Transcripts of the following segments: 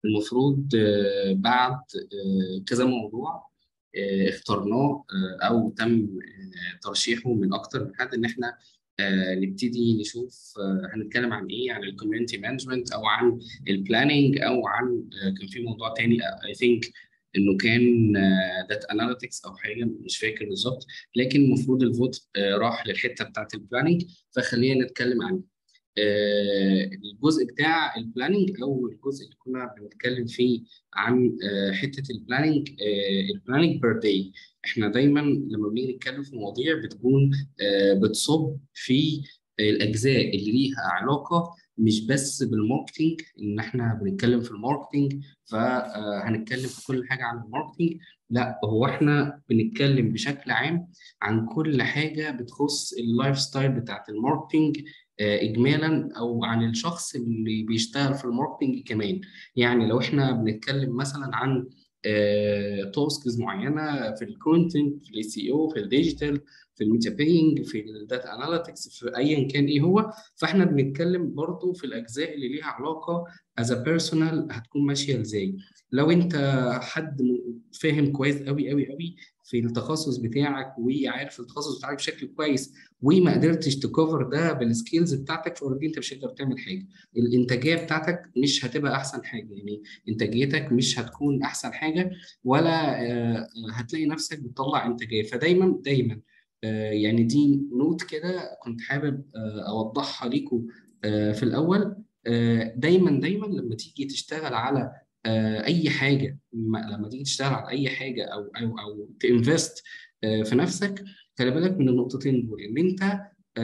المفروض آه، بعد آه، كذا موضوع آه، اخترناه آه، او تم آه، ترشيحه من اكتر من حد ان احنا آه، نبتدي نشوف آه، هنتكلم عن ايه عن الكوميونتي مانجمنت او عن البلاننج او عن آه، كان في موضوع تاني اي ثينك انه كان داتا اناليتكس او حاجه مش فاكر بالظبط لكن المفروض الفوت آه، راح للحته بتاعت البلاننج فخلينا نتكلم عنه آه، الجزء بتاع البلاننج او الجزء اللي كنا بنتكلم فيه عن آه، حته البلاننج البلاننج بير داي احنا دايما لما بنيجي نتكلم في مواضيع بتكون آه، بتصب في الاجزاء اللي ليها علاقه مش بس بالماركتينج ان احنا بنتكلم في الماركتينج فهنتكلم في كل حاجه عن الماركتينج لا هو احنا بنتكلم بشكل عام عن كل حاجه بتخص اللايف ستايل بتاعت الماركتينج آه، اجمالا او عن الشخص اللي بيشتغل في الماركتينج كمان يعني لو احنا بنتكلم مثلا عن تاسكز معينه في الكونتنت في الاي سي او في الديجيتال في الميديا بينج في الداتا اناليتكس في ايا كان ايه هو فاحنا بنتكلم برضو في الاجزاء اللي ليها علاقه از بيرسونال هتكون ماشيه ازاي لو انت حد م- فاهم كويس قوي قوي قوي في التخصص بتاعك وعارف التخصص بتاعك بشكل كويس وما قدرتش تكفر ده بالسكيلز بتاعتك فاوريدي انت مش هتقدر تعمل حاجه الانتاجيه بتاعتك مش هتبقى احسن حاجه يعني انتاجيتك مش هتكون احسن حاجه ولا آه، هتلاقي نفسك بتطلع انتاجيه فدايما دايما آه، يعني دي نوت كده كنت حابب آه، اوضحها ليكم آه، في الاول آه، دايما دايما لما تيجي تشتغل على آه، اي حاجه م- لما تيجي تشتغل على اي حاجه او او او تنفست في نفسك خلي بالك من النقطتين دول ان انت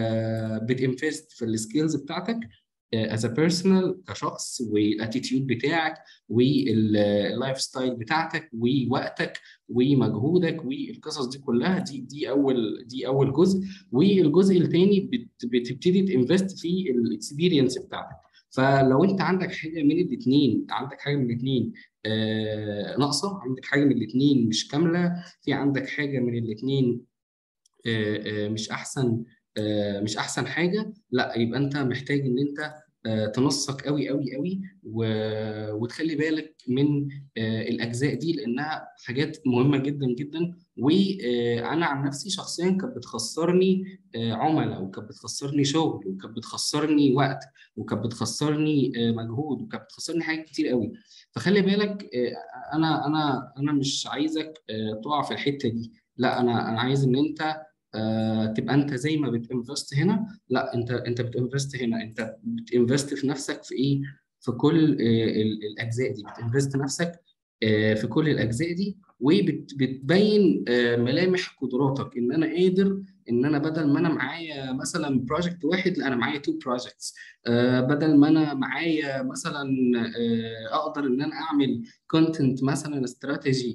بتنفست في السكيلز بتاعتك از بيرسونال كشخص والاتيتيود بتاعك واللايف ستايل بتاعتك ووقتك ومجهودك والقصص دي كلها دي دي اول دي اول جزء والجزء الثاني بتبتدي تنفست في الاكسبيرينس بتاعتك فلو انت عندك حاجه من الاثنين عندك حاجه من الاثنين آه ناقصه عندك حاجه من الاثنين مش كامله في عندك حاجه من الاثنين آه، آه، مش احسن آه، مش احسن حاجه لا يبقى انت محتاج ان انت آه، تنسق قوي قوي قوي و- وتخلي بالك من آه، الاجزاء دي لانها حاجات مهمه جدا جدا وانا عن نفسي شخصيا كانت بتخسرني آه، عملاء وكانت بتخسرني شغل وكانت بتخسرني وقت وكانت بتخسرني آه، مجهود وكانت بتخسرني حاجات كتير قوي فخلي بالك آه، انا انا انا مش عايزك آه، تقع في الحته دي لا انا انا عايز ان انت آه، تبقى انت زي ما بتنفست هنا لا انت انت بتنفست هنا انت بتنفست في نفسك في ايه في كل آه، ال- الاجزاء دي بتنفست نفسك آه، في كل الاجزاء دي وبتبين ملامح قدراتك ان انا قادر ان انا بدل ما انا معايا مثلا بروجكت واحد لا انا معايا تو بروجكتس بدل ما انا معايا مثلا آه، اقدر ان انا اعمل كونتنت مثلا استراتيجي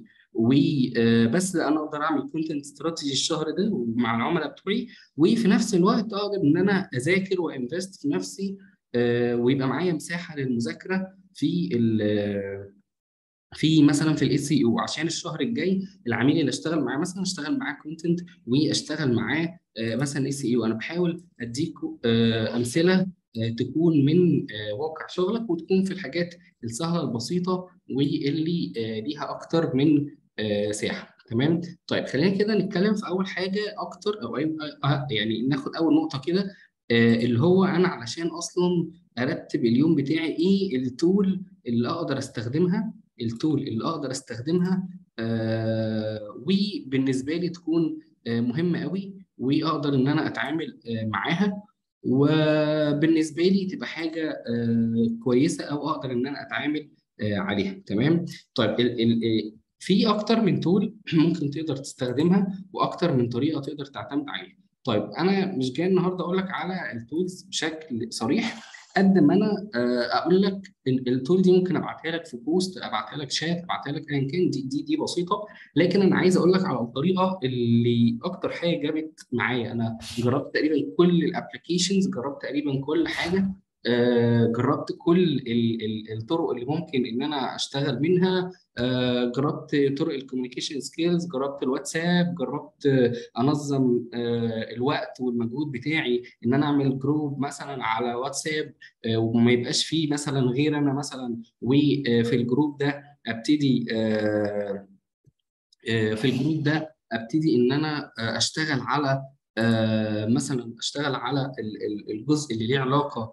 وبس انا اقدر اعمل كونتنت استراتيجي الشهر ده ومع العملاء بتوعي وفي نفس الوقت اقدر ان انا اذاكر وانفست في نفسي آه، ويبقى معايا مساحه للمذاكره في ال- في مثلا في الاي سي او عشان الشهر الجاي العميل اللي اشتغل معاه مثلا اشتغل معاه كونتنت واشتغل معاه آه، مثلا اي سي او انا بحاول اديكم آه، امثله آه، تكون من آه، واقع شغلك وتكون في الحاجات السهله البسيطه واللي آه، ليها اكتر من آه، ساحه تمام طيب خلينا كده نتكلم في اول حاجه اكتر او أي- آه، يعني ناخد اول نقطه كده آه، اللي هو انا علشان اصلا ارتب اليوم بتاعي ايه التول اللي اقدر استخدمها التول اللي اقدر استخدمها آه، وبالنسبه لي تكون آه، مهمه قوي واقدر ان انا اتعامل آه، معاها وبالنسبه لي تبقى حاجه آه، كويسه او اقدر ان انا اتعامل آه، عليها تمام طيب ال ال في اكتر من تول ممكن تقدر تستخدمها واكتر من طريقه تقدر تعتمد عليها طيب انا مش جاي النهارده اقول لك على التولز بشكل صريح قد ما انا آه، اقول لك ال- التول دي ممكن ابعتها لك في بوست ابعتها لك شات ابعتها لك ايا كان دي دي دي بسيطه لكن انا عايز اقول لك على الطريقه اللي اكتر حاجه جابت معايا انا جربت تقريبا كل الابلكيشنز جربت تقريبا كل حاجه آه، جربت كل ال- ال- الطرق اللي ممكن ان انا اشتغل منها آه، جربت طرق الكوميونيكيشن سكيلز جربت الواتساب جربت آه، انظم آه، الوقت والمجهود بتاعي ان انا اعمل جروب مثلا على واتساب آه، وما يبقاش فيه مثلا غير انا مثلا وفي الجروب ده ابتدي آه، آه، في الجروب ده ابتدي ان انا آه، اشتغل على آه، مثلا اشتغل على ال- ال- الجزء اللي ليه علاقه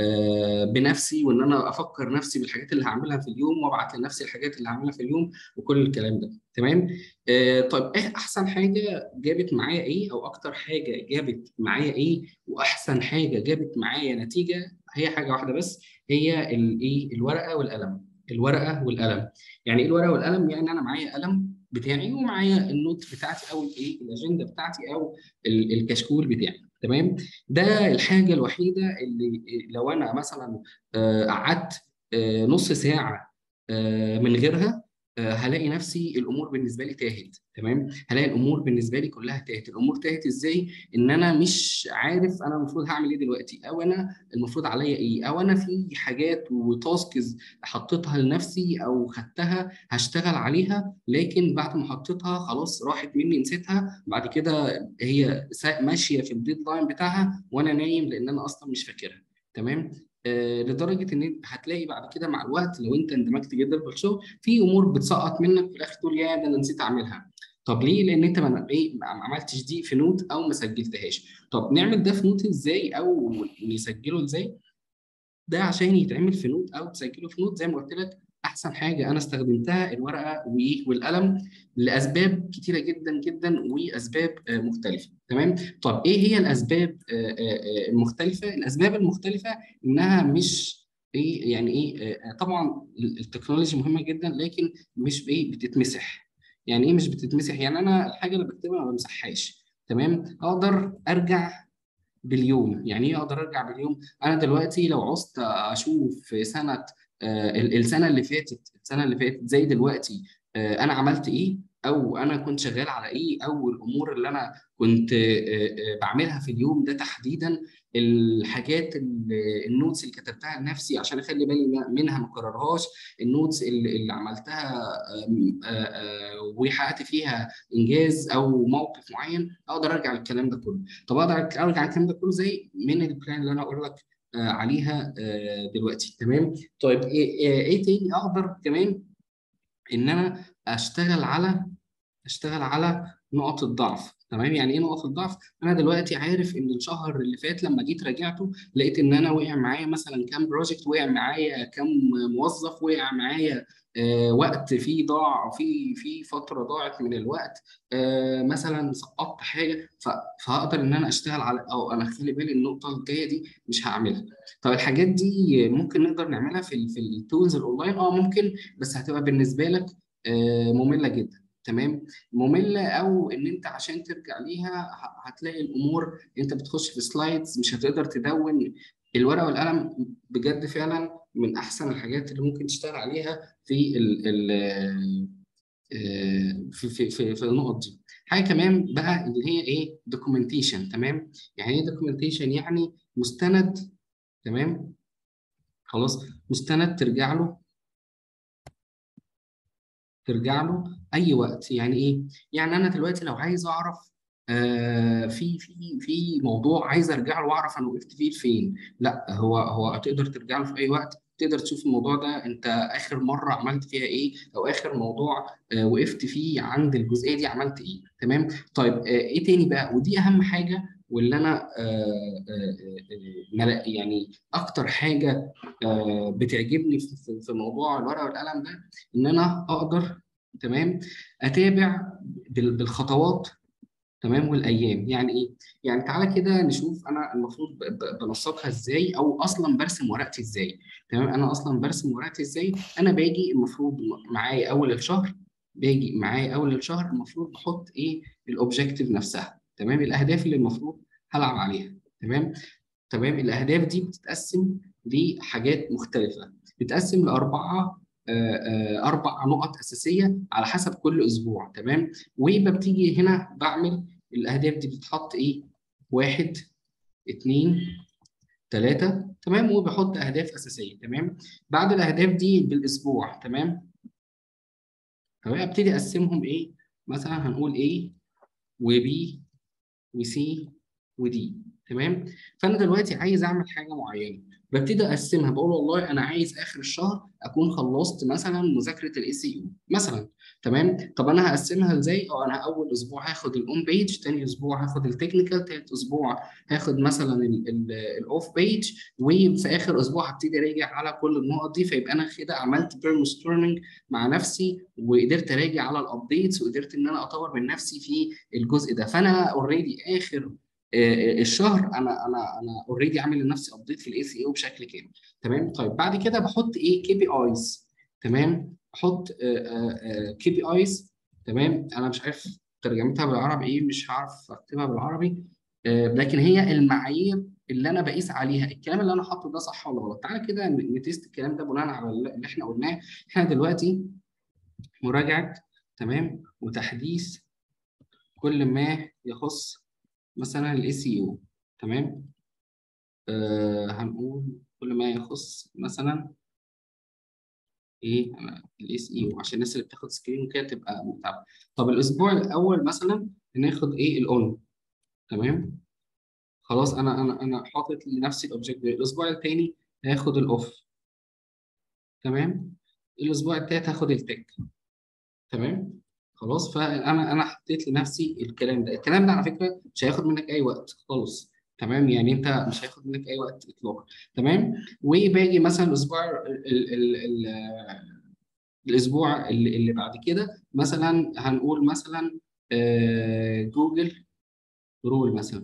آه، بنفسي وان انا افكر نفسي بالحاجات اللي هعملها في اليوم وابعت لنفسي الحاجات اللي هعملها في اليوم وكل الكلام ده تمام آه، طيب ايه احسن حاجه جابت معايا ايه او اكتر حاجه جابت معايا ايه واحسن حاجه جابت معايا نتيجه هي حاجه واحده بس هي الايه الورقه والقلم الورقه والقلم يعني ايه الورقه والقلم يعني انا معايا قلم بتاعي ومعايا النوت بتاعتي او الايه الاجنده بتاعتي او ال- الكشكول بتاعي تمام ده الحاجه الوحيده اللي لو انا مثلا آه، قعدت آه، نص ساعه آه، من غيرها آه، هلاقي نفسي الامور بالنسبه لي تاهت تمام هلاقي الامور بالنسبه لي كلها تاهت الامور تاهت ازاي ان انا مش عارف انا المفروض هعمل ايه دلوقتي او انا المفروض عليا ايه او انا في حاجات وتاسكز حطيتها لنفسي او خدتها هشتغل عليها لكن بعد ما حطيتها خلاص راحت مني نسيتها بعد كده هي سا- ماشيه في الديدلاين بتاعها وانا نايم لان انا اصلا مش فاكرها تمام آه لدرجه ان هتلاقي بعد كده مع الوقت لو انت اندمجت جدا في الشغل في امور بتسقط منك في الاخر تقول يا ده انا نسيت اعملها طب ليه؟ لان انت ما ايه ما عملتش دي في نوت او ما سجلتهاش طب نعمل ده في نوت ازاي او نسجله ازاي ده عشان يتعمل في نوت او تسجله في نوت زي ما قلت لك احسن حاجه انا استخدمتها الورقه و- والقلم لاسباب كتيره جدا جدا واسباب آه، مختلفه تمام طب ايه هي الاسباب آه، آه، آه، المختلفه الاسباب المختلفه انها مش ايه يعني ايه آه، آه، طبعا التكنولوجيا مهمه جدا لكن مش ايه بتتمسح يعني ايه مش بتتمسح يعني انا الحاجه اللي بكتبها ما بمسحهاش تمام اقدر ارجع باليوم يعني ايه اقدر ارجع باليوم انا دلوقتي لو عوزت اشوف في سنه آه، ال- السنه اللي فاتت السنه اللي فاتت زي دلوقتي آه، انا عملت ايه او انا كنت شغال على ايه او الامور اللي انا كنت آه، آه، بعملها في اليوم ده تحديدا الحاجات ال- النوتس اللي كتبتها لنفسي عشان اخلي بالي منها ما اكررهاش النوتس اللي اللي عملتها آم، آه، آه، وحققت فيها انجاز او موقف معين اقدر ارجع للكلام ده كله طب اقدر ارجع الكلام ده كله زي من البلان اللي انا اقول لك آه، عليها آه، دلوقتي تمام طيب ايه ايه إيه تاني اقدر كمان ان انا اشتغل على اشتغل على نقط الضعف تمام يعني ايه نقط الضعف انا دلوقتي عارف ان الشهر اللي فات لما جيت راجعته لقيت ان انا وقع معايا مثلا كام بروجكت وقع معايا كام موظف وقع معايا آه وقت فيه ضاع او في في فتره ضاعت من الوقت آه مثلا سقطت حاجه ف- فهقدر ان انا اشتغل على او انا خلي بالي النقطه الجايه دي مش هعملها طب الحاجات دي ممكن نقدر نعملها في ال في التولز الاونلاين اه ممكن بس هتبقى بالنسبه لك آه ممله جدا تمام ممله او ان انت عشان ترجع ليها ه- هتلاقي الامور انت بتخش في سلايدز مش هتقدر تدون الورقه والقلم بجد فعلا من احسن الحاجات اللي ممكن تشتغل عليها في ال ال آه، في في في في النقط دي حاجه كمان بقى اللي هي ايه دوكيومنتيشن تمام يعني ايه دوكيومنتيشن يعني مستند تمام خلاص مستند ترجع له ترجع له اي وقت يعني ايه يعني انا دلوقتي لو عايز اعرف آه في في في موضوع عايز ارجع له واعرف انا وقفت فيه فين لا هو هو تقدر ترجع له في اي وقت تقدر تشوف الموضوع ده انت اخر مره عملت فيها ايه او اخر موضوع آه وقفت فيه عند الجزئيه دي عملت ايه تمام طيب آه ايه تاني بقى ودي اهم حاجه واللي انا آه آه آه ملا- يعني اكتر حاجه آه بتعجبني في في- في موضوع الورقه والقلم ده ان انا اقدر تمام اتابع بال- بالخطوات تمام والايام يعني ايه يعني تعالى كده نشوف انا المفروض ب- ب- بنسقها ازاي او اصلا برسم ورقتي ازاي تمام انا اصلا برسم ورقتي ازاي انا باجي المفروض معايا اول الشهر باجي معايا اول الشهر المفروض بحط ايه الاوبجكتيف نفسها تمام الاهداف اللي المفروض هلعب عليها تمام تمام الاهداف دي بتتقسم لحاجات مختلفه بتتقسم لاربعه آه، آه، اربع نقط اساسيه على حسب كل اسبوع تمام وببتدي هنا بعمل الاهداف دي بتتحط ايه واحد اتنين تلاته تمام وبحط اهداف اساسيه تمام بعد الاهداف دي بالاسبوع تمام تمام ابتدي اقسمهم ايه مثلا هنقول A وB وC وD تمام فانا دلوقتي عايز اعمل حاجه معينه ببتدي اقسمها بقول والله انا عايز اخر الشهر اكون خلصت مثلا مذاكره الاي سي يو مثلا تمام طب انا هقسمها ازاي اه انا اول اسبوع هاخد الاون بيج تاني اسبوع هاخد التكنيكال تالت اسبوع هاخد مثلا الاوف بيج وفي اخر اسبوع هبتدي اراجع على كل النقط دي فيبقى انا كده عملت بيرم ستورمنج مع نفسي وقدرت اراجع على الابديتس وقدرت ان انا اطور من نفسي في الجزء ده فانا اوريدي اخر الشهر انا انا انا اوريدي عامل لنفسي ابديت في الاي سي او بشكل كامل تمام طيب بعد كده بحط ايه كي بي ايز تمام احط كي بي ايز تمام انا مش عارف ترجمتها بالعربي ايه مش هعرف اكتبها بالعربي لكن هي المعايير اللي انا بقيس عليها الكلام اللي انا حاطه ده صح ولا غلط تعالى كده نتست الكلام ده بناء على اللي احنا قلناه احنا دلوقتي مراجعه تمام وتحديث كل ما يخص مثلا الاي سي يو تمام آه هنقول كل ما يخص مثلا ايه الاي سي يو عشان الناس اللي بتاخد سكرين وكده تبقى متابعه طب الاسبوع الاول مثلا هناخد ايه الاون تمام خلاص انا انا انا حاطط لنفسي الاوبجكت الاسبوع الثاني هاخد الاوف تمام الاسبوع الثالث هاخد التك تمام خلاص فانا انا حطيت لنفسي الكلام ده الكلام ده على فكره مش هياخد منك اي وقت خالص تمام يعني انت مش هياخد منك اي وقت اطلاقا تمام وباجي مثلا الاسبوع ال ال ال الاسبوع اللي, اللي بعد كده مثلا هنقول مثلا آه جوجل رول مثلا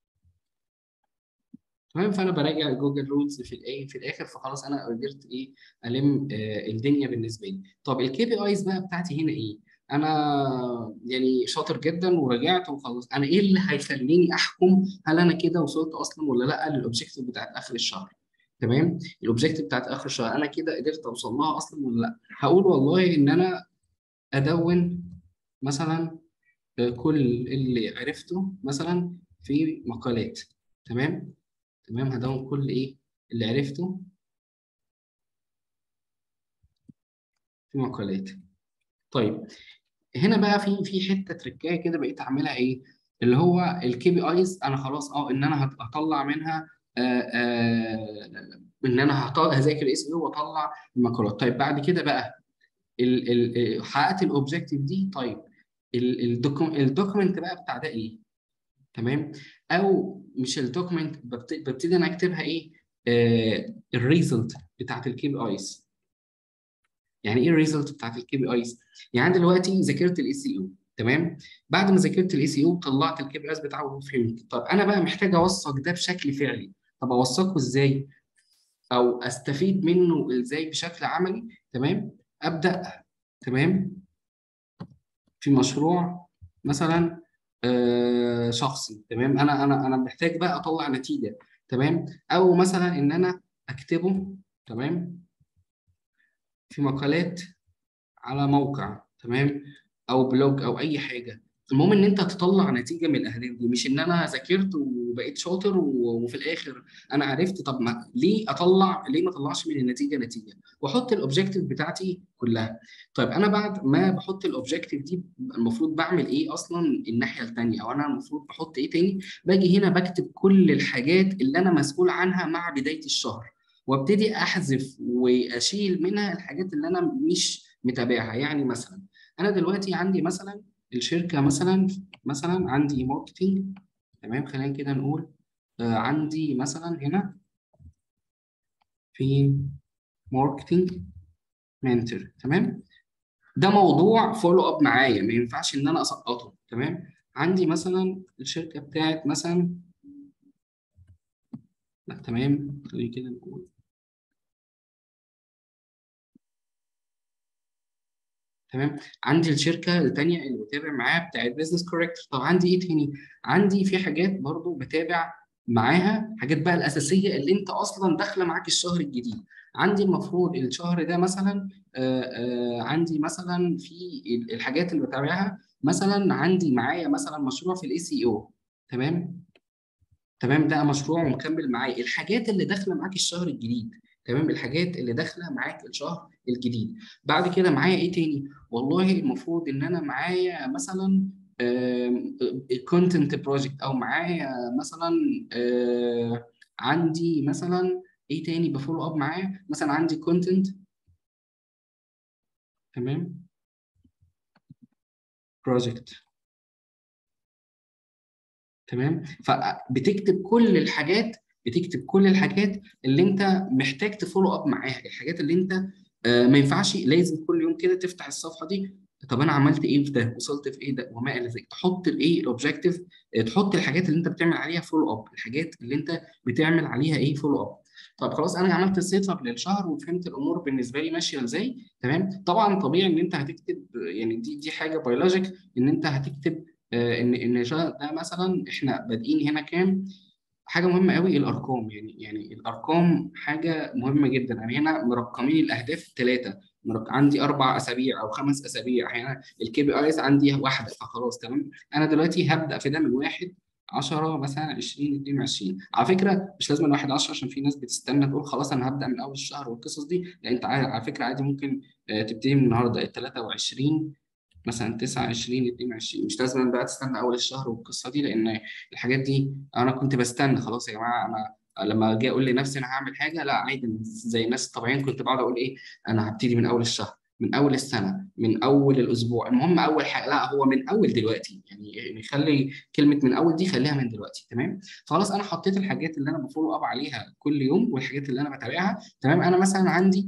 تمام فانا براجع جوجل رولز في الايه في الاخر فخلاص انا قدرت ايه الم آه الدنيا بالنسبه لي طب الكي بي ايز بقى بتاعتي هنا ايه انا يعني شاطر جدا وراجعت وخلاص انا ايه اللي هيخليني احكم هل انا كده وصلت اصلا ولا لا للاوبجيكتيف بتاعت اخر الشهر تمام الاوبجيكتيف بتاعت اخر الشهر انا كده قدرت اوصل لها اصلا ولا لا هقول والله ان انا ادون مثلا كل اللي عرفته مثلا في مقالات تمام تمام هدون كل ايه اللي عرفته في مقالات طيب هنا بقى في في حته تركايه كده بقيت اعملها ايه اللي هو الكي بي ايز انا خلاص اه ان انا هطلع منها آآ آآ ان انا هذاكر اس او واطلع المقالات طيب بعد كده بقى ال ال حققت الاوبجيكتيف دي طيب الدوكيمنت بقى بتاع ده ايه تمام او مش الدوكيمنت ببتدي انا اكتبها ايه الريزلت بتاعت الكي بي ايز يعني ايه الريزلت بتاعت الكي بي ايز يعني دلوقتي ذاكرت الاي سي او تمام بعد ما ذاكرت الاي سي او طلعت الكي بي ايز بتاعه وفهمت طب انا بقى محتاج اوثق ده بشكل فعلي طب اوثقه ازاي او استفيد منه ازاي بشكل عملي تمام ابدا تمام في مشروع مثلا آه شخصي تمام انا انا انا محتاج بقى اطلع نتيجه تمام او مثلا ان انا اكتبه تمام في مقالات على موقع تمام او بلوج او اي حاجه المهم ان انت تطلع نتيجه من الاهداف دي مش ان انا ذاكرت وبقيت شاطر وفي الاخر انا عرفت طب ما ليه اطلع ليه ما اطلعش من النتيجه نتيجه واحط الاوبجيكتيف بتاعتي كلها طيب انا بعد ما بحط الاوبجيكتيف دي المفروض بعمل ايه اصلا الناحيه الثانيه او انا المفروض بحط ايه تاني باجي هنا بكتب كل الحاجات اللي انا مسؤول عنها مع بدايه الشهر وابتدي احذف واشيل منها الحاجات اللي انا مش متابعها يعني مثلا انا دلوقتي عندي مثلا الشركه مثلا مثلا عندي ماركتنج تمام خلينا كده نقول آه عندي مثلا هنا في ماركتنج منتور تمام ده موضوع فولو اب معايا ما ينفعش ان انا اسقطه تمام عندي مثلا الشركه بتاعت مثلا لا تمام خلينا كده نقول تمام عندي الشركه الثانيه اللي بتابع معاها بتاعت بزنس كوريكتور طب عندي ايه تاني عندي في حاجات برضو بتابع معاها حاجات بقى الاساسيه اللي انت اصلا داخله معاك الشهر الجديد عندي المفروض الشهر ده مثلا آآ آآ عندي مثلا في الحاجات اللي بتابعها مثلا عندي معايا مثلا مشروع في الاي سي او تمام تمام ده مشروع ومكمل معايا الحاجات اللي داخله معاك الشهر الجديد تمام الحاجات اللي داخله معاك الشهر الجديد بعد كده معايا ايه تاني والله المفروض ان انا معايا مثلا كونتنت بروجكت او معايا مثلا آه، عندي مثلا ايه تاني بفولو اب معاه مثلا عندي كونتنت تمام بروجكت تمام فبتكتب كل الحاجات بتكتب كل الحاجات اللي انت محتاج تفولو اب معاها الحاجات اللي انت آه، ما ينفعش لازم كل يوم كده تفتح الصفحه دي طب انا عملت ايه في ده وصلت في ايه ده وما الى ذلك تحط الايه الاوبجيكتيف تحط الحاجات اللي انت بتعمل عليها فولو اب الحاجات اللي انت بتعمل عليها ايه فولو اب طب خلاص انا عملت السيت اب للشهر وفهمت الامور بالنسبه لي ماشيه ازاي تمام طبعا طبيعي ان انت هتكتب يعني دي دي حاجه بيولوجيك ان انت هتكتب آه، ان ان ده مثلا احنا بادئين هنا كام حاجه مهمه قوي الارقام يعني يعني الارقام حاجه مهمه جدا يعني هنا مرقمين الاهداف ثلاثه عندي اربع اسابيع او خمس اسابيع هنا الكي بي ايز عندي واحده فخلاص تمام انا دلوقتي هبدا في ده من واحد 10 مثلا 20 22 على فكره مش لازم واحد 10 عشان في ناس بتستنى تقول خلاص انا هبدا من اول الشهر والقصص دي لا انت على فكره عادي ممكن آه، تبتدي من النهارده ال 23 مثلا 9 20 22 مش لازم بقى تستنى اول الشهر والقصه دي لان الحاجات دي انا كنت بستنى خلاص يا جماعه انا لما اجي اقول لنفسي انا هعمل حاجه لا عادي زي الناس الطبيعيين كنت بقعد اقول ايه انا هبتدي من اول الشهر من اول السنه من اول الاسبوع المهم اول حاجه لا هو من اول دلوقتي يعني نخلي كلمه من اول دي خليها من دلوقتي تمام خلاص انا حطيت الحاجات اللي انا بفولو اب عليها كل يوم والحاجات اللي انا بتابعها تمام انا مثلا عندي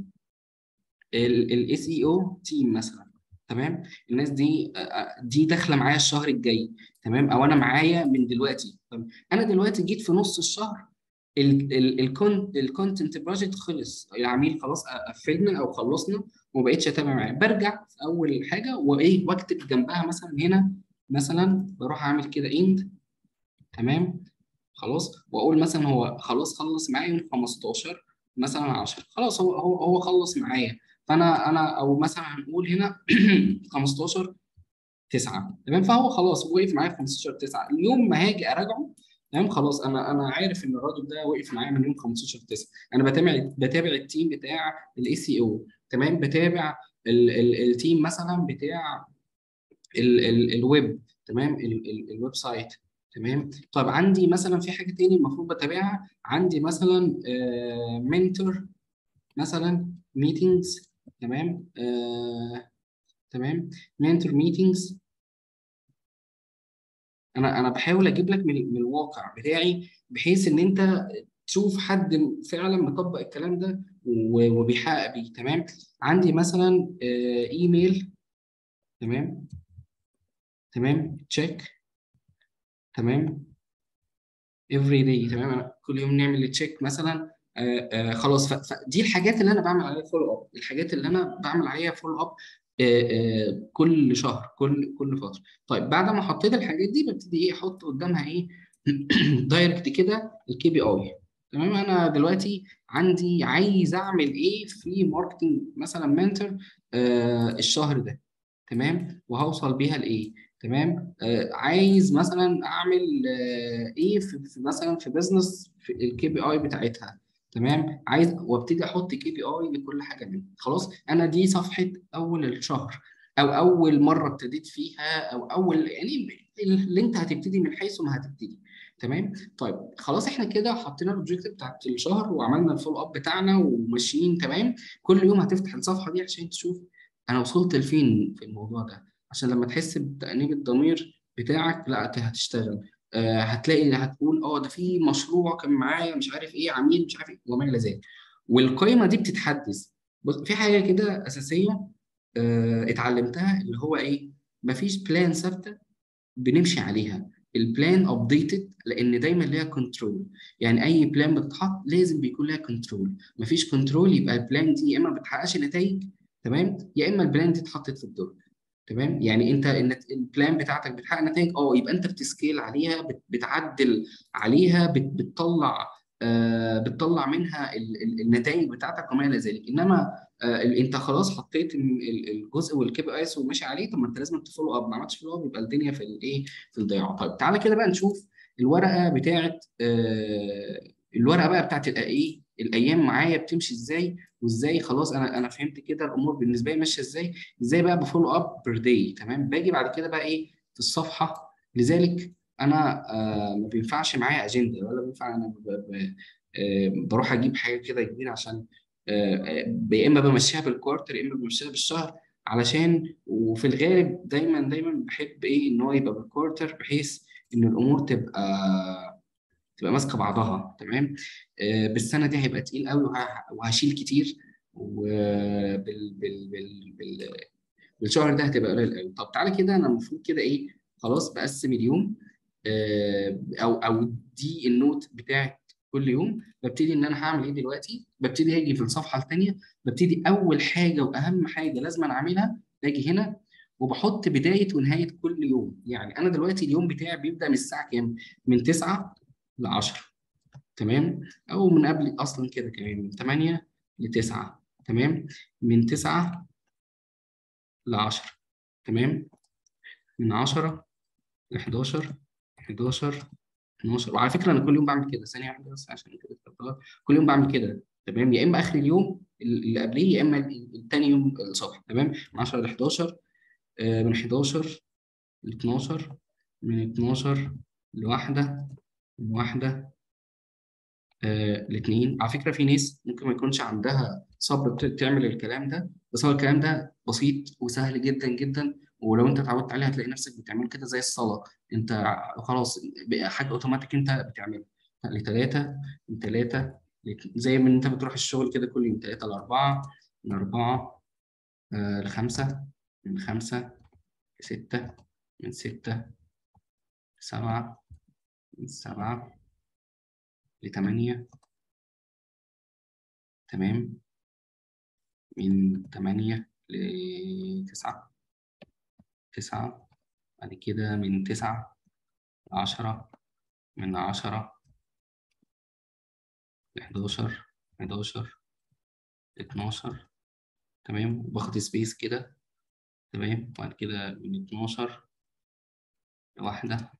الاس اي او تيم مثلا تمام الناس دي دي داخله معايا الشهر الجاي تمام او انا معايا من دلوقتي انا دلوقتي جيت في نص الشهر الكونتنت بروجكت خلص العميل خلاص قفلنا او خلصنا وما بقتش اتابع معاه برجع في اول حاجه وايه واكتب جنبها مثلا هنا مثلا بروح اعمل كده اند تمام خلاص واقول مثلا هو خلاص خلص معايا يوم 15 مثلا 10 خلاص هو هو هو خلص معايا فانا انا او مثلا هنقول هنا 15 9 تمام فهو خلاص وقف معايا في 15 9 اليوم ما هاجي اراجعه تمام خلاص انا انا عارف ان الراجل ده وقف معايا من يوم 15 9 انا بتابع بتابع التيم بتاع الاي سي او تمام بتابع ال ال التيم مثلا بتاع ال ال الويب تمام الويب سايت تمام طب عندي مثلا في حاجه تاني المفروض بتابعها عندي مثلا منتور آه، مثلا ميتينجز تمام آه، تمام منتور ميتينجز انا انا بحاول اجيب لك من, من الواقع بتاعي بحيث ان انت تشوف حد فعلا مطبق الكلام ده وبيحقق بيه تمام عندي مثلا آه، ايميل تمام تمام تشيك تمام افري داي تمام كل يوم نعمل تشيك مثلا آه آه خلاص فدي الحاجات اللي انا بعمل عليها فولو اب الحاجات اللي انا بعمل عليها فولو اب آه، آه، كل شهر كل كل فتره طيب بعد ما حطيت الحاجات دي ببتدي ايه احط قدامها ايه دايركت كده الكي بي اي تمام انا دلوقتي عندي عايز اعمل ايه في ماركتنج مثلا منتور آه الشهر ده تمام وهوصل بيها لايه تمام آه عايز مثلا اعمل آه ايه في, في مثلا في بزنس في الكي بي اي بتاعتها تمام عايز وابتدي احط كي بي اي لكل حاجه منهم خلاص انا دي صفحه اول الشهر او اول مره ابتديت فيها او اول يعني اللي انت هتبتدي من حيث ما هتبتدي تمام طيب خلاص احنا كده حطينا الاوبجيكتيف بتاعت الشهر وعملنا الفول اب بتاعنا وماشيين تمام كل يوم هتفتح الصفحه دي عشان تشوف انا وصلت لفين في الموضوع ده عشان لما تحس بتأنيب الضمير بتاعك لا هتشتغل آه هتلاقي هتقول اه ده في مشروع كان معايا مش عارف ايه عميل مش عارف ايه وما الى ذلك والقيمه دي بتتحدث بص في حاجه كده اساسيه آه اتعلمتها اللي هو ايه مفيش بلان ثابته بنمشي عليها البلان ابديتد لان دايما ليها كنترول يعني اي بلان بتتحط لازم بيكون لها كنترول مفيش كنترول يبقى البلان دي يا اما ما بتحققش نتائج تمام يا اما البلان دي اتحطت في الدرج تمام يعني انت البلان بتاعتك بتحقق نتائج اه يبقى انت بتسكيل عليها بتعدل عليها بتطلع آه بتطلع منها النتائج بتاعتك وما الى ذلك انما آه انت خلاص حطيت الجزء والكي بي اس وماشي عليه طب ما انت لازم تفولو اب ما عملتش فولو اب يبقى الدنيا في الايه في الضياع طيب تعالى كده بقى نشوف الورقه بتاعت آه، الورقه بقى بتاعت ايه الايام معايا بتمشي ازاي وازاي خلاص انا انا فهمت كده الامور بالنسبه لي ماشيه ازاي ازاي بقى بفولو اب بير داي تمام باجي بعد كده بقى ايه في الصفحه لذلك انا آه ما بينفعش معايا اجنده ولا بينفع انا ب- ب- آه، بروح اجيب حاجه كده كبيره عشان آه، آه، يا اما بمشيها بالكوارتر يا اما بمشيها بالشهر علشان وفي الغالب دايما دايما بحب ايه ان هو يبقى بالكوارتر بحيث ان الامور تبقى تبقى ماسكه بعضها تمام آه، بالسنه دي هيبقى تقيل قوي وه- وهشيل كتير وبال بال بال بال بالشهر ده هتبقى قليل قوي طب تعالى كده انا المفروض كده ايه خلاص بقسم اليوم آه، او او دي النوت بتاعت كل يوم ببتدي ان انا هعمل ايه دلوقتي ببتدي اجي في الصفحه الثانيه ببتدي اول حاجه واهم حاجه لازم أنا اعملها باجي هنا وبحط بدايه ونهايه كل يوم يعني انا دلوقتي اليوم بتاعي بيبدا من الساعه كام من 9 ل 10 تمام او من قبل اصلا كده كمان من 8 ل 9 تمام من 9 ل 10 تمام من 10 ل 11 11 12 وعلى فكره انا كل يوم بعمل كده ثانيه واحده بس عشان كده افتكرت. كل يوم بعمل كده تمام يا اما اخر اليوم اللي قبليه يا اما الثاني يوم الصبح تمام من 10 ل 11 آه، من 11 ل 12 من 12 لواحدة من واحدة آه، الاثنين على فكرة في ناس ممكن ما يكونش عندها صبر ت- تعمل الكلام ده بس هو الكلام ده بسيط وسهل جدا جدا ولو انت اتعودت عليه هتلاقي نفسك بتعمل كده زي الصلاة انت ع- خلاص بقى حاجة اوتوماتيك انت بتعملها لثلاثة من ثلاثة زي ما انت بتروح الشغل كده كل يوم ثلاثة لأربعة من أربعة آه، لخمسة من خمسة لستة من ستة لسبعة من سبعة لتمانية تمام من تمانية لتسعة تسعة بعد كده من تسعة لعشرة من عشرة لحداشر حداشر اتناشر تمام وباخد سبيس كده تمام وبعد كده من اتناشر لواحدة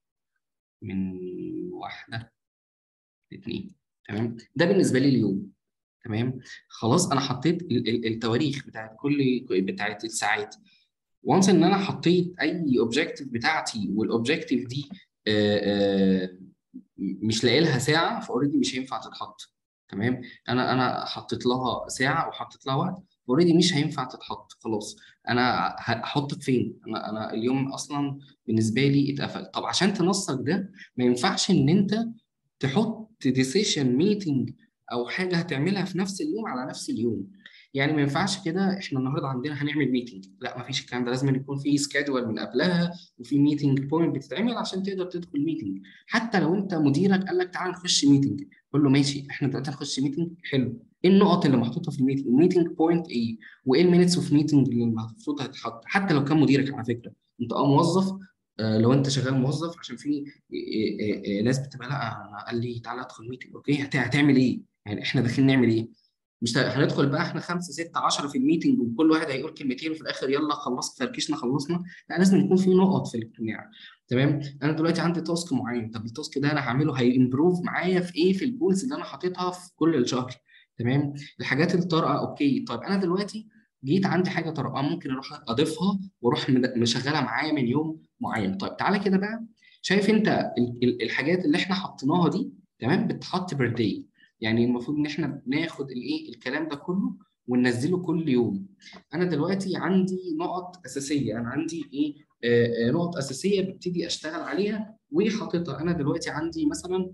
من واحدة لاتنين تمام ده بالنسبة لي اليوم تمام خلاص أنا حطيت ال- ال- التواريخ بتاعت كل بتاعت الساعات وانس ان انا حطيت اي اوبجيكتيف بتاعتي والاوبجيكتيف دي آه، آه، مش لاقي لها ساعه فاوريدي مش هينفع تتحط تمام انا انا حطيت لها ساعه وحطيت لها وقت اوريدي مش هينفع تتحط خلاص انا هحطك فين انا انا اليوم اصلا بالنسبه لي اتقفل طب عشان تنسق ده ما ينفعش ان انت تحط ديسيشن ميتنج او حاجه هتعملها في نفس اليوم على نفس اليوم يعني ما ينفعش كده احنا النهارده عندنا هنعمل ميتنج لا ما فيش الكلام ده لازم يكون في سكادول من قبلها وفي ميتنج بوينت بتتعمل عشان تقدر تدخل ميتنج حتى لو انت مديرك قال لك تعال نخش ميتنج قول له ماشي احنا دلوقتي هنخش ميتنج حلو ايه النقط اللي محطوطه في الميتنج الميتنج بوينت ايه وايه المينتس اوف ميتنج اللي المفروض هتتحط حتى لو كان مديرك على فكره انت اه موظف آه، لو انت شغال موظف عشان في آه، آه، آه، ناس بتبقى لا انا قال لي تعالى ادخل ميتنج اوكي هت- هتعمل ايه؟ يعني احنا داخلين نعمل ايه؟ مش ه- هندخل بقى احنا خمسه سته 10 في الميتنج وكل واحد هيقول كلمتين وفي الاخر يلا خلصت فركشنا خلصنا لا لازم يكون في نقط في الاجتماع تمام انا دلوقتي عندي تاسك معين طب التاسك ده انا هعمله هيمبروف معايا في ايه في الجولز اللي انا حاططها في كل الشهر تمام الحاجات الطارئه اوكي طيب انا دلوقتي جيت عندي حاجه طارئه ممكن اروح اضيفها واروح مد- مشغلها معايا من يوم معين طيب تعالى كده بقى شايف انت ال- ال- الحاجات اللي احنا حطيناها دي تمام بتتحط بير داي يعني المفروض ان احنا بناخد الايه الكلام ده كله وننزله كل يوم انا دلوقتي عندي نقط اساسيه انا عندي ايه آه آه، نقط اساسيه ببتدي اشتغل عليها وحاططها انا دلوقتي عندي مثلا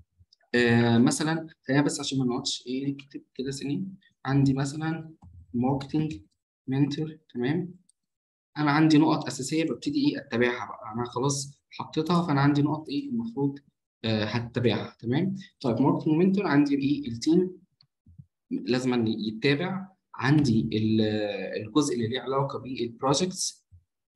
آه مثلا خلينا بس عشان ما نقعدش ايه نكتب كده سنين عندي مثلا ماركتنج منتور تمام انا عندي نقط اساسيه ببتدي ايه اتبعها بقى انا خلاص حطيتها فانا عندي نقط ايه المفروض آه هتبعها تمام طيب ماركتنج منتور عندي ايه التيم لازم أن يتابع عندي ال- الجزء اللي ليه علاقه بالبروجكتس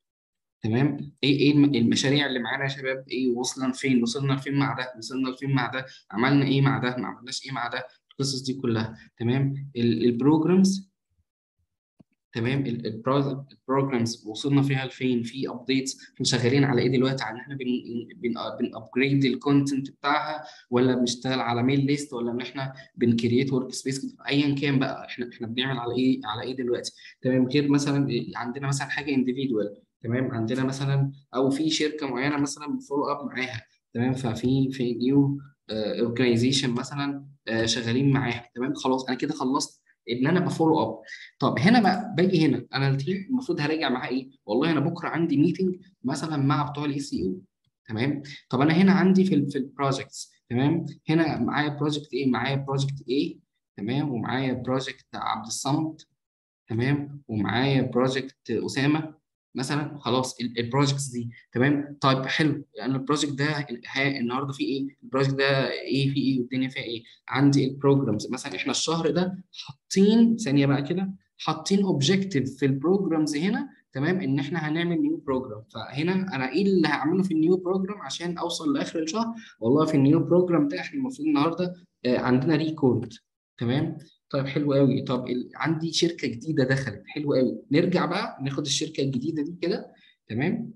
تمام ايه ايه الم- المشاريع اللي معانا يا شباب ايه وصلنا لفين وصلنا لفين مع ده وصلنا لفين مع ده عملنا ايه مع ده ما عملناش ايه مع ده القصص دي كلها تمام البروجرامز تمام البروجرامز وصلنا فيها لفين في ابديتس احنا شغالين على ايه دلوقتي على ان احنا بن بن بنابجريد الكونتنت بتاعها ولا بنشتغل على ميل ليست ولا ان احنا بنكريت ورك سبيس ايا كان بقى احنا احنا بنعمل على ايه على ايه دلوقتي تمام غير مثلا عندنا مثلا حاجه انديفيدوال تمام عندنا مثلا او في شركه معينه مثلا بفولو اب معاها تمام ففي في نيو اورجانيزيشن مثلا آه، شغالين معاها تمام خلاص انا كده خلصت ان انا بفولو اب طب هنا بقى باجي هنا انا التيم المفروض هراجع معاه ايه والله انا بكره عندي ميتنج مثلا مع بتوع الاي سي او تمام طب انا هنا عندي في ال في البروجكتس تمام هنا معايا بروجكت ايه معايا بروجكت ايه تمام ومعايا بروجكت عبد الصمد تمام ومعايا بروجكت اسامه مثلا خلاص البروجكتس دي تمام طيب حلو انا البروجكت ده ها النهارده في ايه البروجكت ده ايه في ايه والدنيا فيها ايه عندي البروجرامز مثلا احنا الشهر ده حاطين ثانيه بقى كده حاطين اوبجيكتيف في البروجرامز هنا تمام ان احنا هنعمل نيو بروجرام فهنا انا ايه اللي هعمله في النيو بروجرام عشان اوصل لاخر الشهر والله في النيو بروجرام ده احنا المفروض النهارده آه، عندنا ريكورد تمام طيب حلو قوي طب ال... عندي شركه جديده دخلت حلو قوي نرجع بقى ناخد الشركه الجديده دي كده تمام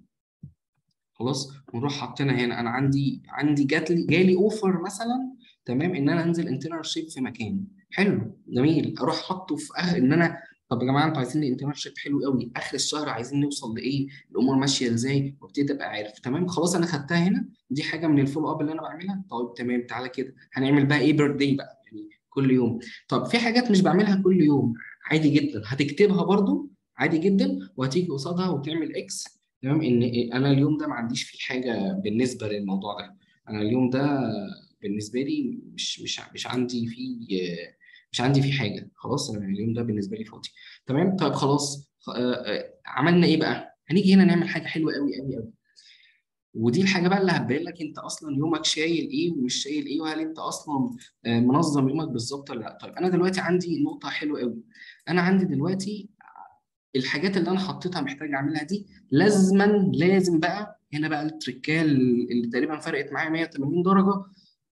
خلاص ونروح حاطينها هنا انا عندي عندي جات لي جالي اوفر مثلا تمام ان انا انزل انترنشيب في مكان حلو جميل اروح حاطه في أه... ان انا طب يا جماعه انتوا عايزين الانترنشيب حلو قوي اخر الشهر عايزين نوصل لايه الامور ماشيه ازاي وابتدي ابقى عارف تمام خلاص انا خدتها هنا دي حاجه من الفولو اب اللي انا بعملها طيب تمام تعالى كده هنعمل بقى ايه بيرث داي بقى يعني كل يوم طب في حاجات مش بعملها كل يوم عادي جدا هتكتبها برضو عادي جدا وهتيجي قصادها وتعمل اكس تمام ان انا اليوم ده ما عنديش فيه حاجه بالنسبه للموضوع ده انا اليوم ده بالنسبه لي مش مش مش عندي فيه مش عندي فيه حاجه خلاص انا اليوم ده بالنسبه لي فاضي تمام طيب خلاص عملنا ايه بقى هنيجي هنا نعمل حاجه حلوه قوي قوي قوي ودي الحاجه بقى اللي هتبين لك انت اصلا يومك شايل ايه ومش شايل ايه وهل انت اصلا منظم يومك بالظبط ولا لا طيب انا دلوقتي عندي نقطه حلوه قوي انا عندي دلوقتي الحاجات اللي انا حطيتها محتاج اعملها دي لازما لازم بقى هنا بقى التركيه اللي تقريبا فرقت معايا 180 درجه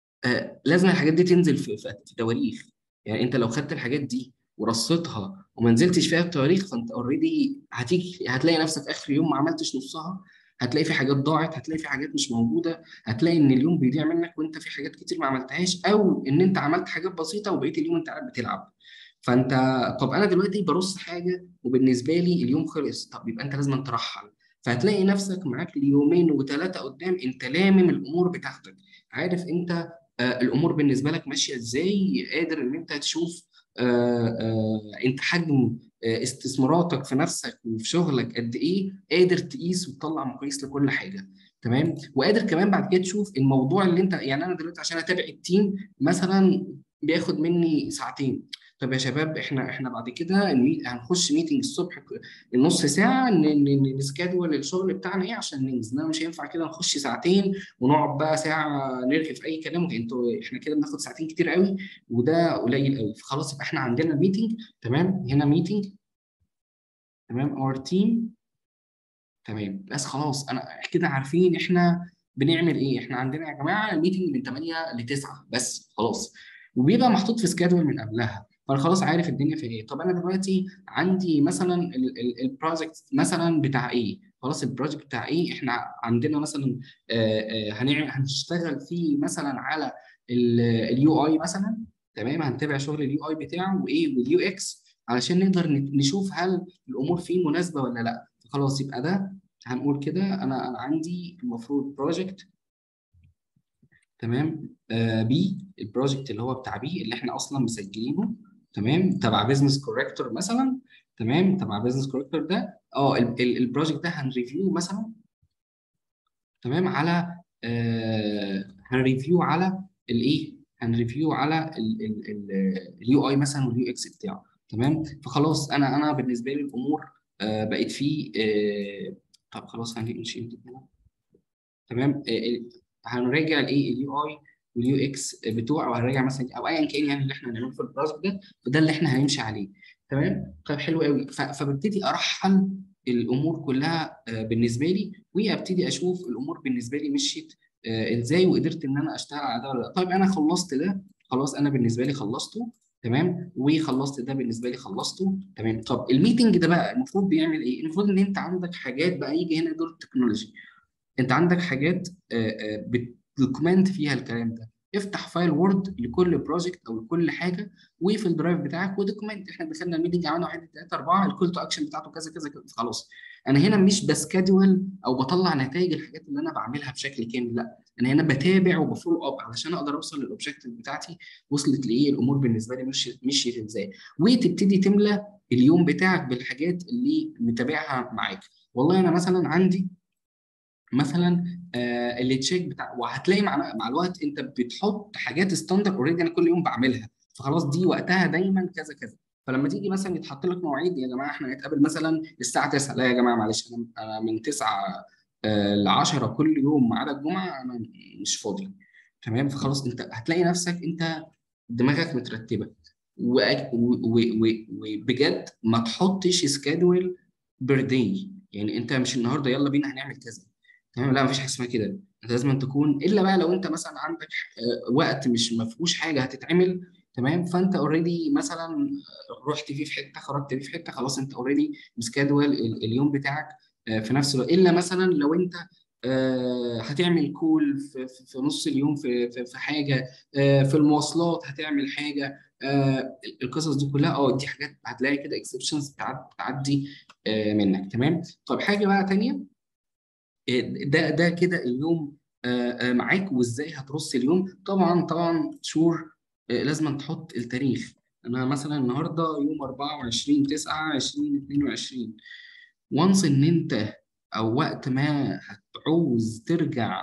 آه لازم الحاجات دي تنزل في في تواريخ يعني انت لو خدت الحاجات دي ورصيتها وما نزلتش فيها التواريخ فانت اوريدي هتيجي هتلاقي نفسك اخر يوم ما عملتش نصها هتلاقي في حاجات ضاعت هتلاقي في حاجات مش موجوده هتلاقي ان اليوم بيضيع منك وانت في حاجات كتير ما عملتهاش او ان انت عملت حاجات بسيطه وبقيت اليوم انت قاعد بتلعب فانت طب انا دلوقتي برص حاجه وبالنسبه لي اليوم خلص طب يبقى انت لازم ترحل فهتلاقي نفسك معاك اليومين وثلاثه قدام انت لامم الامور بتاعتك عارف انت آه الامور بالنسبه لك ماشيه ازاي قادر ان انت تشوف آه آه انت حجم استثماراتك في نفسك وفي شغلك قد ايه قادر تقيس وتطلع مقاييس لكل حاجه تمام وقادر كمان بعد كده تشوف الموضوع اللي انت يعني انا دلوقتي عشان اتابع التيم مثلا بياخد مني ساعتين طب يا شباب احنا احنا بعد كده هنخش ميتنج الصبح نص ساعه نسكادول الشغل بتاعنا ايه عشان ننجز مش هينفع كده نخش ساعتين ونقعد بقى ساعه نرغي في اي كلام انتوا احنا كده بناخد ساعتين كتير قوي وده قليل قوي فخلاص يبقى احنا عندنا ميتنج تمام هنا ميتنج تمام اور تيم تمام بس خلاص انا كده عارفين احنا بنعمل ايه احنا عندنا يا جماعه ميتنج من 8 ل 9 بس خلاص وبيبقى محطوط في سكادول من قبلها فانا خلاص عارف الدنيا في ايه طب انا دلوقتي عندي مثلا البروجكت مثلا بتاع ايه خلاص البروجكت بتاع ايه احنا عندنا مثلا هنعمل هنشتغل فيه مثلا على اليو اي مثلا تمام هنتابع شغل اليو اي بتاعه وايه واليو اكس علشان نقدر نشوف هل الامور فيه مناسبه ولا لا خلاص يبقى ده هنقول كده انا انا عندي المفروض بروجكت تمام آه بي البروجكت اللي هو بتاع بي اللي احنا اصلا مسجلينه تمام تبع بزنس كوريكتور مثلا تمام تبع بزنس كوريكتور ده اه البروجكت ده هنريفيو مثلا تمام على آه هنريفيو على الايه هنريفيو على اليو اي مثلا واليو اكس بتاعه تمام فخلاص انا انا بالنسبه لي الامور آه بقت في آه طب خلاص هنشيل هنا تمام آه هنراجع الايه اليو اي واليو اكس بتوعه وهنراجع مثلا او ايا كان يعني اللي احنا هنعمله في البروجكت ده فده اللي احنا هنمشي عليه تمام طيب حلو قوي فببتدي ارحل الامور كلها بالنسبه لي وابتدي اشوف الامور بالنسبه لي مشيت ازاي وقدرت ان انا اشتغل على ده ولا لا طيب انا خلصت ده خلاص انا بالنسبه لي خلصته تمام وخلصت ده بالنسبه لي خلصته تمام طب الميتنج ده بقى المفروض بيعمل ايه المفروض ان انت عندك حاجات بقى يجي هنا دور التكنولوجي انت عندك حاجات بتدوكمنت فيها الكلام ده افتح فايل وورد لكل بروجكت او لكل حاجه وفي الدرايف بتاعك ودوكمنت احنا دخلنا الميتنج عملنا 1 3 4 الكول تو اكشن بتاعته كذا كذا كذا خلاص انا هنا مش بسكادول او بطلع نتائج الحاجات اللي انا بعملها بشكل كامل لا انا هنا بتابع وبفولو اب علشان اقدر اوصل للاوبجيكتيف بتاعتي وصلت لايه الامور بالنسبه لي مش مشيت ازاي وتبتدي تملى اليوم بتاعك بالحاجات اللي متابعها معاك والله انا مثلا عندي مثلا آه اللي تشيك بتاع وهتلاقي مع مع الوقت انت بتحط حاجات ستاندرد اوريدي انا كل يوم بعملها فخلاص دي وقتها دايما كذا كذا فلما تيجي مثلا يتحط لك مواعيد يا جماعه احنا هنتقابل مثلا الساعه 9 لا يا جماعه معلش انا انا من 9 آه ل 10 كل يوم ما عدا الجمعه انا مش فاضي تمام فخلاص انت هتلاقي نفسك انت دماغك مترتبه وبجد ما تحطش سكادول بير داي يعني انت مش النهارده يلا بينا هنعمل كذا تمام لا مفيش حاجه اسمها كده انت لازم تكون الا بقى لو انت مثلا عندك وقت مش ما فيهوش حاجه هتتعمل تمام فانت اوريدي مثلا رحت فيه في حته خرجت فيه في حته خلاص انت اوريدي مسكادول اليوم بتاعك في نفس الوقت الا مثلا لو انت هتعمل كول في, في نص اليوم في في, في حاجه في المواصلات هتعمل حاجه القصص دي كلها اه دي حاجات هتلاقي كده اكسبشنز بتعدي منك تمام طيب حاجه بقى ثانيه ده ده كده اليوم معاك وازاي هترص اليوم طبعا طبعا شور لازم تحط التاريخ انا مثلا النهارده يوم 24 9 2022 وانس ان انت او وقت ما هتعوز ترجع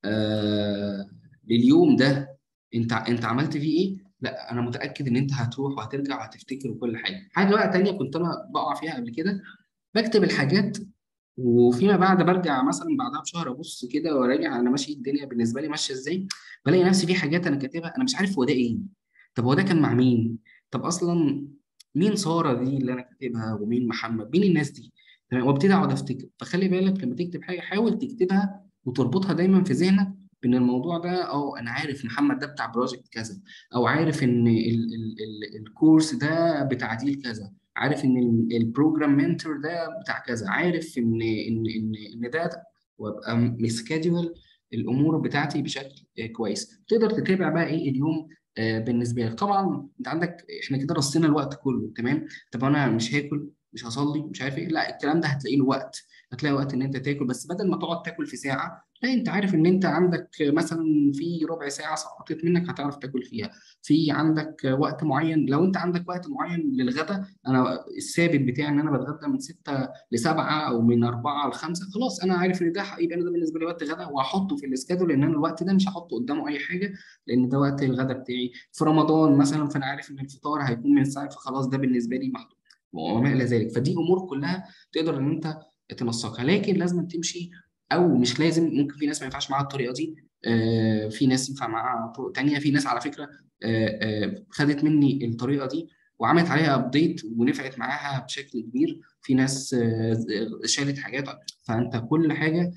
آه لليوم ده انت انت عملت فيه ايه لا انا متاكد ان انت هتروح وهترجع وهتفتكر وكل حاجه حاجه بقى تانية كنت انا بقع فيها قبل كده بكتب الحاجات وفيما بعد برجع مثلا بعدها بشهر ابص كده وراجع انا ماشي الدنيا بالنسبه لي ماشيه ازاي بلاقي نفسي في حاجات انا كاتبها انا مش عارف هو ده ايه طب هو ده كان مع مين طب اصلا مين ساره دي اللي انا كاتبها ومين محمد مين الناس دي تمام وابتدي اقعد افتكر فخلي بالك لما تكتب حاجه حاول تكتبها وتربطها دايما في ذهنك ان الموضوع ده اه انا عارف محمد ده بتاع بروجكت كذا او عارف ان ال ال ال الكورس ده بتعديل كذا عارف ان البروجرام منتور ده بتاع كذا عارف ان ان ان ان ده وابقى مسكادول الامور بتاعتي بشكل كويس تقدر تتابع بقى ايه اليوم آه بالنسبه لك طبعا انت عندك احنا كده رصينا الوقت كله تمام طب انا مش هاكل مش هصلي مش عارف ايه لا الكلام ده هتلاقيه له وقت هتلاقي وقت ان انت تاكل بس بدل ما تقعد تاكل في ساعه لا انت عارف ان انت عندك مثلا في ربع ساعه سقطت منك هتعرف تاكل فيها في عندك وقت معين لو انت عندك وقت معين للغدا انا الثابت بتاعي ان انا بتغدى من 6 ل 7 او من 4 ل 5 خلاص انا عارف ان ده يبقى انا ده بالنسبه لي وقت غدا وهحطه في الاسكادول لان انا الوقت ده مش هحطه قدامه اي حاجه لان ده وقت الغدا بتاعي في رمضان مثلا فانا عارف ان الفطار هيكون من ساعه فخلاص ده بالنسبه لي محطوط وما الى ذلك فدي امور كلها تقدر ان انت تنسقها لكن لازم تمشي او مش لازم ممكن في ناس ما ينفعش معاها الطريقه دي آه في ناس ينفع معاها طرق تانية في ناس على فكره آه آه خدت مني الطريقه دي وعملت عليها ابديت ونفعت معاها بشكل كبير في ناس شالت حاجات فانت كل حاجه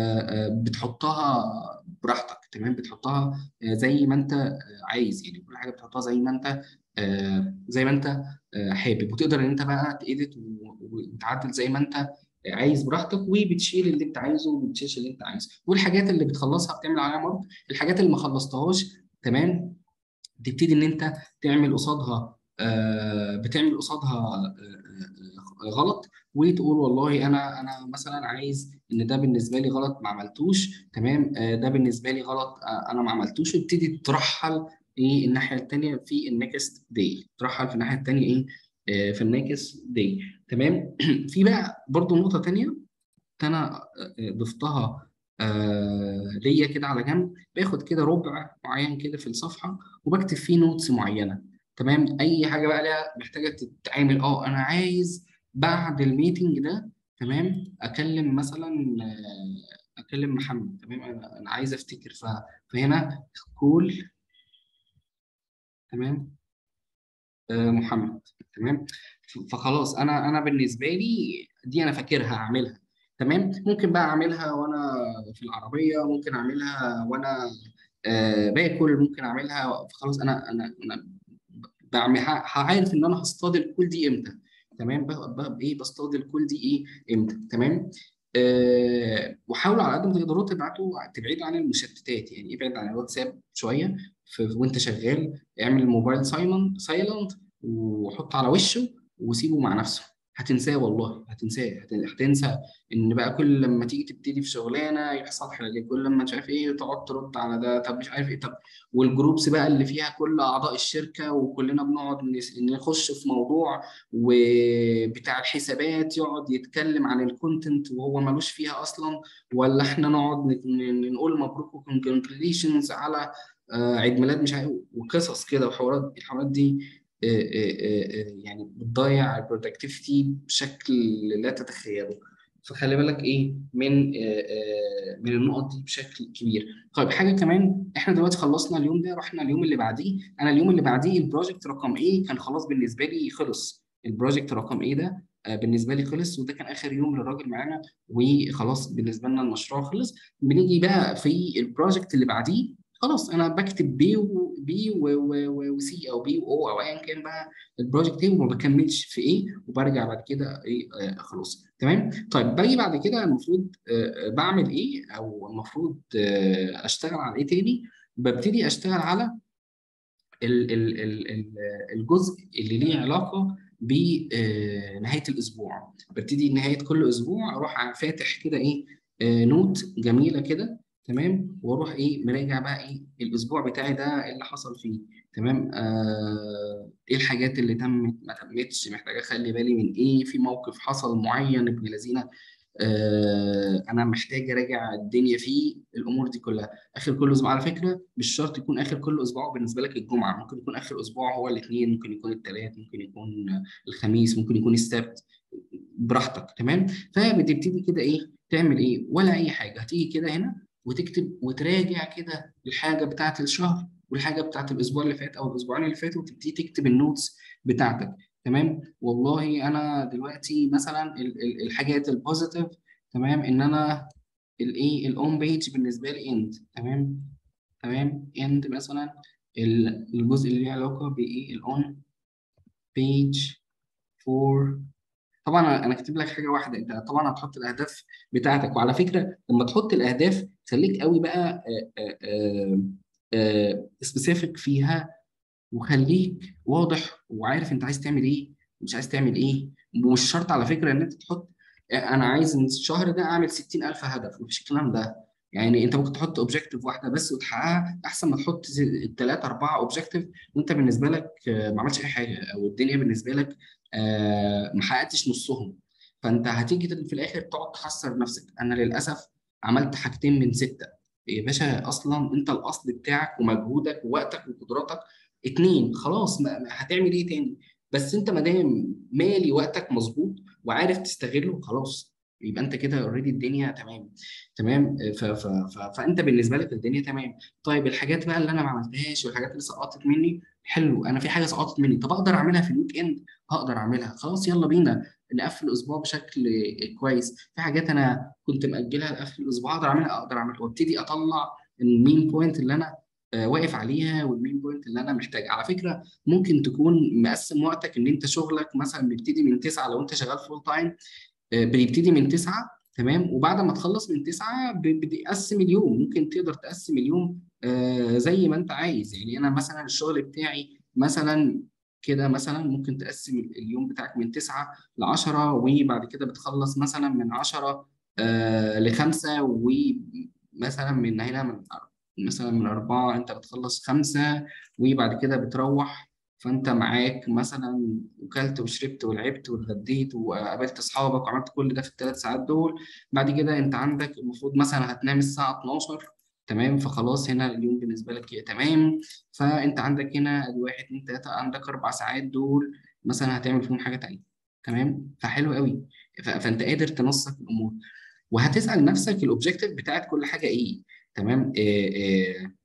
بتحطها براحتك تمام بتحطها زي ما انت عايز يعني كل حاجه بتحطها زي ما انت زي ما انت حابب وتقدر ان انت بقى تأديت وتعدل زي ما انت عايز براحتك وبتشيل اللي انت عايزه وبتشيل اللي انت عايزه والحاجات اللي بتخلصها بتعمل عليها مارك الحاجات اللي ما خلصتهاش تمام تبتدي ان انت تعمل قصادها آه بتعمل قصادها آه غلط وتقول والله انا انا مثلا عايز ان ده بالنسبه لي غلط ما عملتوش تمام آه ده بالنسبه لي غلط انا ما عملتوش وتبتدي ترحل ايه الناحيه الثانيه في النكست داي ترحل في الناحيه الثانيه ايه في النكست داي تمام في بقى برضو نقطه ثانيه انا ضفتها آه ليا كده على جنب باخد كده ربع معين كده في الصفحه وبكتب فيه نوتس معينه تمام اي حاجه بقى ليها محتاجه تتعمل اه انا عايز بعد الميتنج ده تمام اكلم مثلا اكلم محمد تمام انا انا عايز افتكر فهنا كول تمام آه محمد تمام فخلاص انا انا بالنسبه لي دي انا فاكرها اعملها تمام ممكن بقى اعملها وانا في العربيه ممكن اعملها وانا آه باكل ممكن اعملها خلاص انا انا انا بعمل عارف ان انا هصطاد الكول دي امتى تمام ايه بصطاد الكول دي ايه امتى تمام أه وحاولوا على قد ما تقدروا تبعتوا تبعدوا عن المشتتات يعني ابعد عن الواتساب شويه وانت شغال اعمل الموبايل سايلنت وحط على وشه وسيبه مع نفسه هتنساه والله هتنساه هتنسى ان بقى كل لما تيجي تبتدي في شغلانه يحصل حاجه كل لما مش عارف ايه تقعد ترد على ده طب مش عارف ايه طب والجروبس بقى اللي فيها كل اعضاء الشركه وكلنا بنقعد نخش في موضوع وبتاع الحسابات يقعد يتكلم عن الكونتنت وهو ملوش فيها اصلا ولا احنا نقعد نقول مبروك وكونجريشنز على آه، عيد ميلاد مش عارف وقصص كده وحوارات الحوارات دي آه، آه، يعني بتضيع البرودكتيفيتي بشكل لا تتخيله فخلي بالك ايه من من النقط دي بشكل كبير طيب حاجه كمان احنا دلوقتي خلصنا اليوم ده رحنا اليوم اللي بعديه انا اليوم اللي بعديه البروجكت رقم ايه كان خلاص بالنسبه لي خلص البروجكت رقم ايه ده بالنسبه لي خلص وده كان اخر يوم للراجل معانا وخلاص بالنسبه لنا المشروع خلص بنيجي بقى في البروجكت اللي بعديه خلاص انا بكتب بي وبي وسي او بي او او ايا كان بقى البروجكت ايه وما بكملش في ايه وبرجع بعد كده ايه آه خلاص تمام طيب باجي بعد كده المفروض آه بعمل ايه او المفروض آه اشتغل على ايه تاني ببتدي اشتغل على ال ال ال الجزء اللي ليه علاقه بنهايه الاسبوع ببتدي نهايه كل اسبوع اروح فاتح كده ايه نوت جميله كده تمام واروح ايه مراجع بقى ايه الاسبوع بتاعي ده ايه اللي حصل فيه تمام آه ايه الحاجات اللي تمت ما تمتش محتاج اخلي بالي من ايه في موقف حصل معين ابن لذينه آه انا محتاج اراجع الدنيا فيه الامور دي كلها اخر كل اسبوع على فكره مش شرط يكون اخر كل اسبوع بالنسبه لك الجمعه ممكن يكون اخر اسبوع هو الاثنين ممكن يكون الثلاث ممكن يكون الخميس ممكن يكون السبت براحتك تمام فبتبتدي كده ايه تعمل ايه ولا اي حاجه هتيجي كده هنا وتكتب وتراجع كده الحاجه بتاعت الشهر والحاجه بتاعت الاسبوع اللي فات او الاسبوعين اللي فاتوا وتبتدي تكتب النوتس بتاعتك تمام والله انا دلوقتي مثلا الحاجات البوزيتيف تمام ان انا الايه الاون بيج بالنسبه لي اند تمام تمام اند مثلا الجزء اللي ليه علاقه بايه الاون بيج فور طبعا انا كاتب لك حاجه واحده انت طبعا هتحط الاهداف بتاعتك وعلى فكره لما تحط الاهداف خليك قوي بقى سبيسيفيك فيها وخليك واضح وعارف انت عايز تعمل ايه مش عايز تعمل ايه ومش شرط على فكره ان انت تحط انا عايز الشهر ده اعمل 60000 هدف مفيش الكلام ده يعني انت ممكن تحط اوبجيكتيف واحده بس وتحققها احسن ما تحط ثلاثه اربعه اوبجيكتيف وانت بالنسبه لك ما عملتش اي حاجه او الدنيا بالنسبه لك ما حققتش نصهم فانت هتيجي في الاخر تقعد تحسر نفسك انا للاسف عملت حاجتين من سته يا باشا اصلا انت الاصل بتاعك ومجهودك ووقتك وقدراتك اتنين خلاص ما هتعمل ايه تاني بس انت ما دام مالي وقتك مظبوط وعارف تستغله خلاص يبقى انت كده اوريدي الدنيا تمام تمام ف ف ف فانت بالنسبه لك الدنيا تمام طيب الحاجات بقى اللي انا ما عملتهاش والحاجات اللي سقطت مني حلو انا في حاجه سقطت مني طب اقدر اعملها في الويك اند هقدر اعملها خلاص يلا بينا نقفل الاسبوع بشكل كويس في حاجات انا كنت ماجلها لاخر الاسبوع اقدر اعملها اقدر اعملها وابتدي اطلع المين بوينت اللي انا واقف عليها والمين بوينت اللي انا محتاج على فكره ممكن تكون مقسم وقتك ان انت شغلك مثلا بيبتدي من 9 لو انت شغال فول تايم بيبتدي من 9 تمام وبعد ما تخلص من 9 بتقسم اليوم ممكن تقدر تقسم اليوم آه زي ما انت عايز يعني انا مثلا الشغل بتاعي مثلا كده مثلا ممكن تقسم اليوم بتاعك من 9 ل 10 وبعد كده بتخلص مثلا من 10 آه ل 5 ومثلا من هنا من مثلا من 4 انت بتخلص 5 وبعد كده بتروح فانت معاك مثلا وكلت وشربت ولعبت واتغديت وقابلت اصحابك وعملت كل ده في الثلاث ساعات دول بعد كده انت عندك المفروض مثلا هتنام الساعه 12 تمام فخلاص هنا اليوم بالنسبه لك تمام فانت عندك هنا ادي واحد اثنين ثلاثه عندك اربع ساعات دول مثلا هتعمل فيهم حاجه تانيه تمام فحلو قوي فانت قادر تنسق الامور وهتسال نفسك الاوبجيكتيف بتاعت كل حاجه ايه تمام آه آه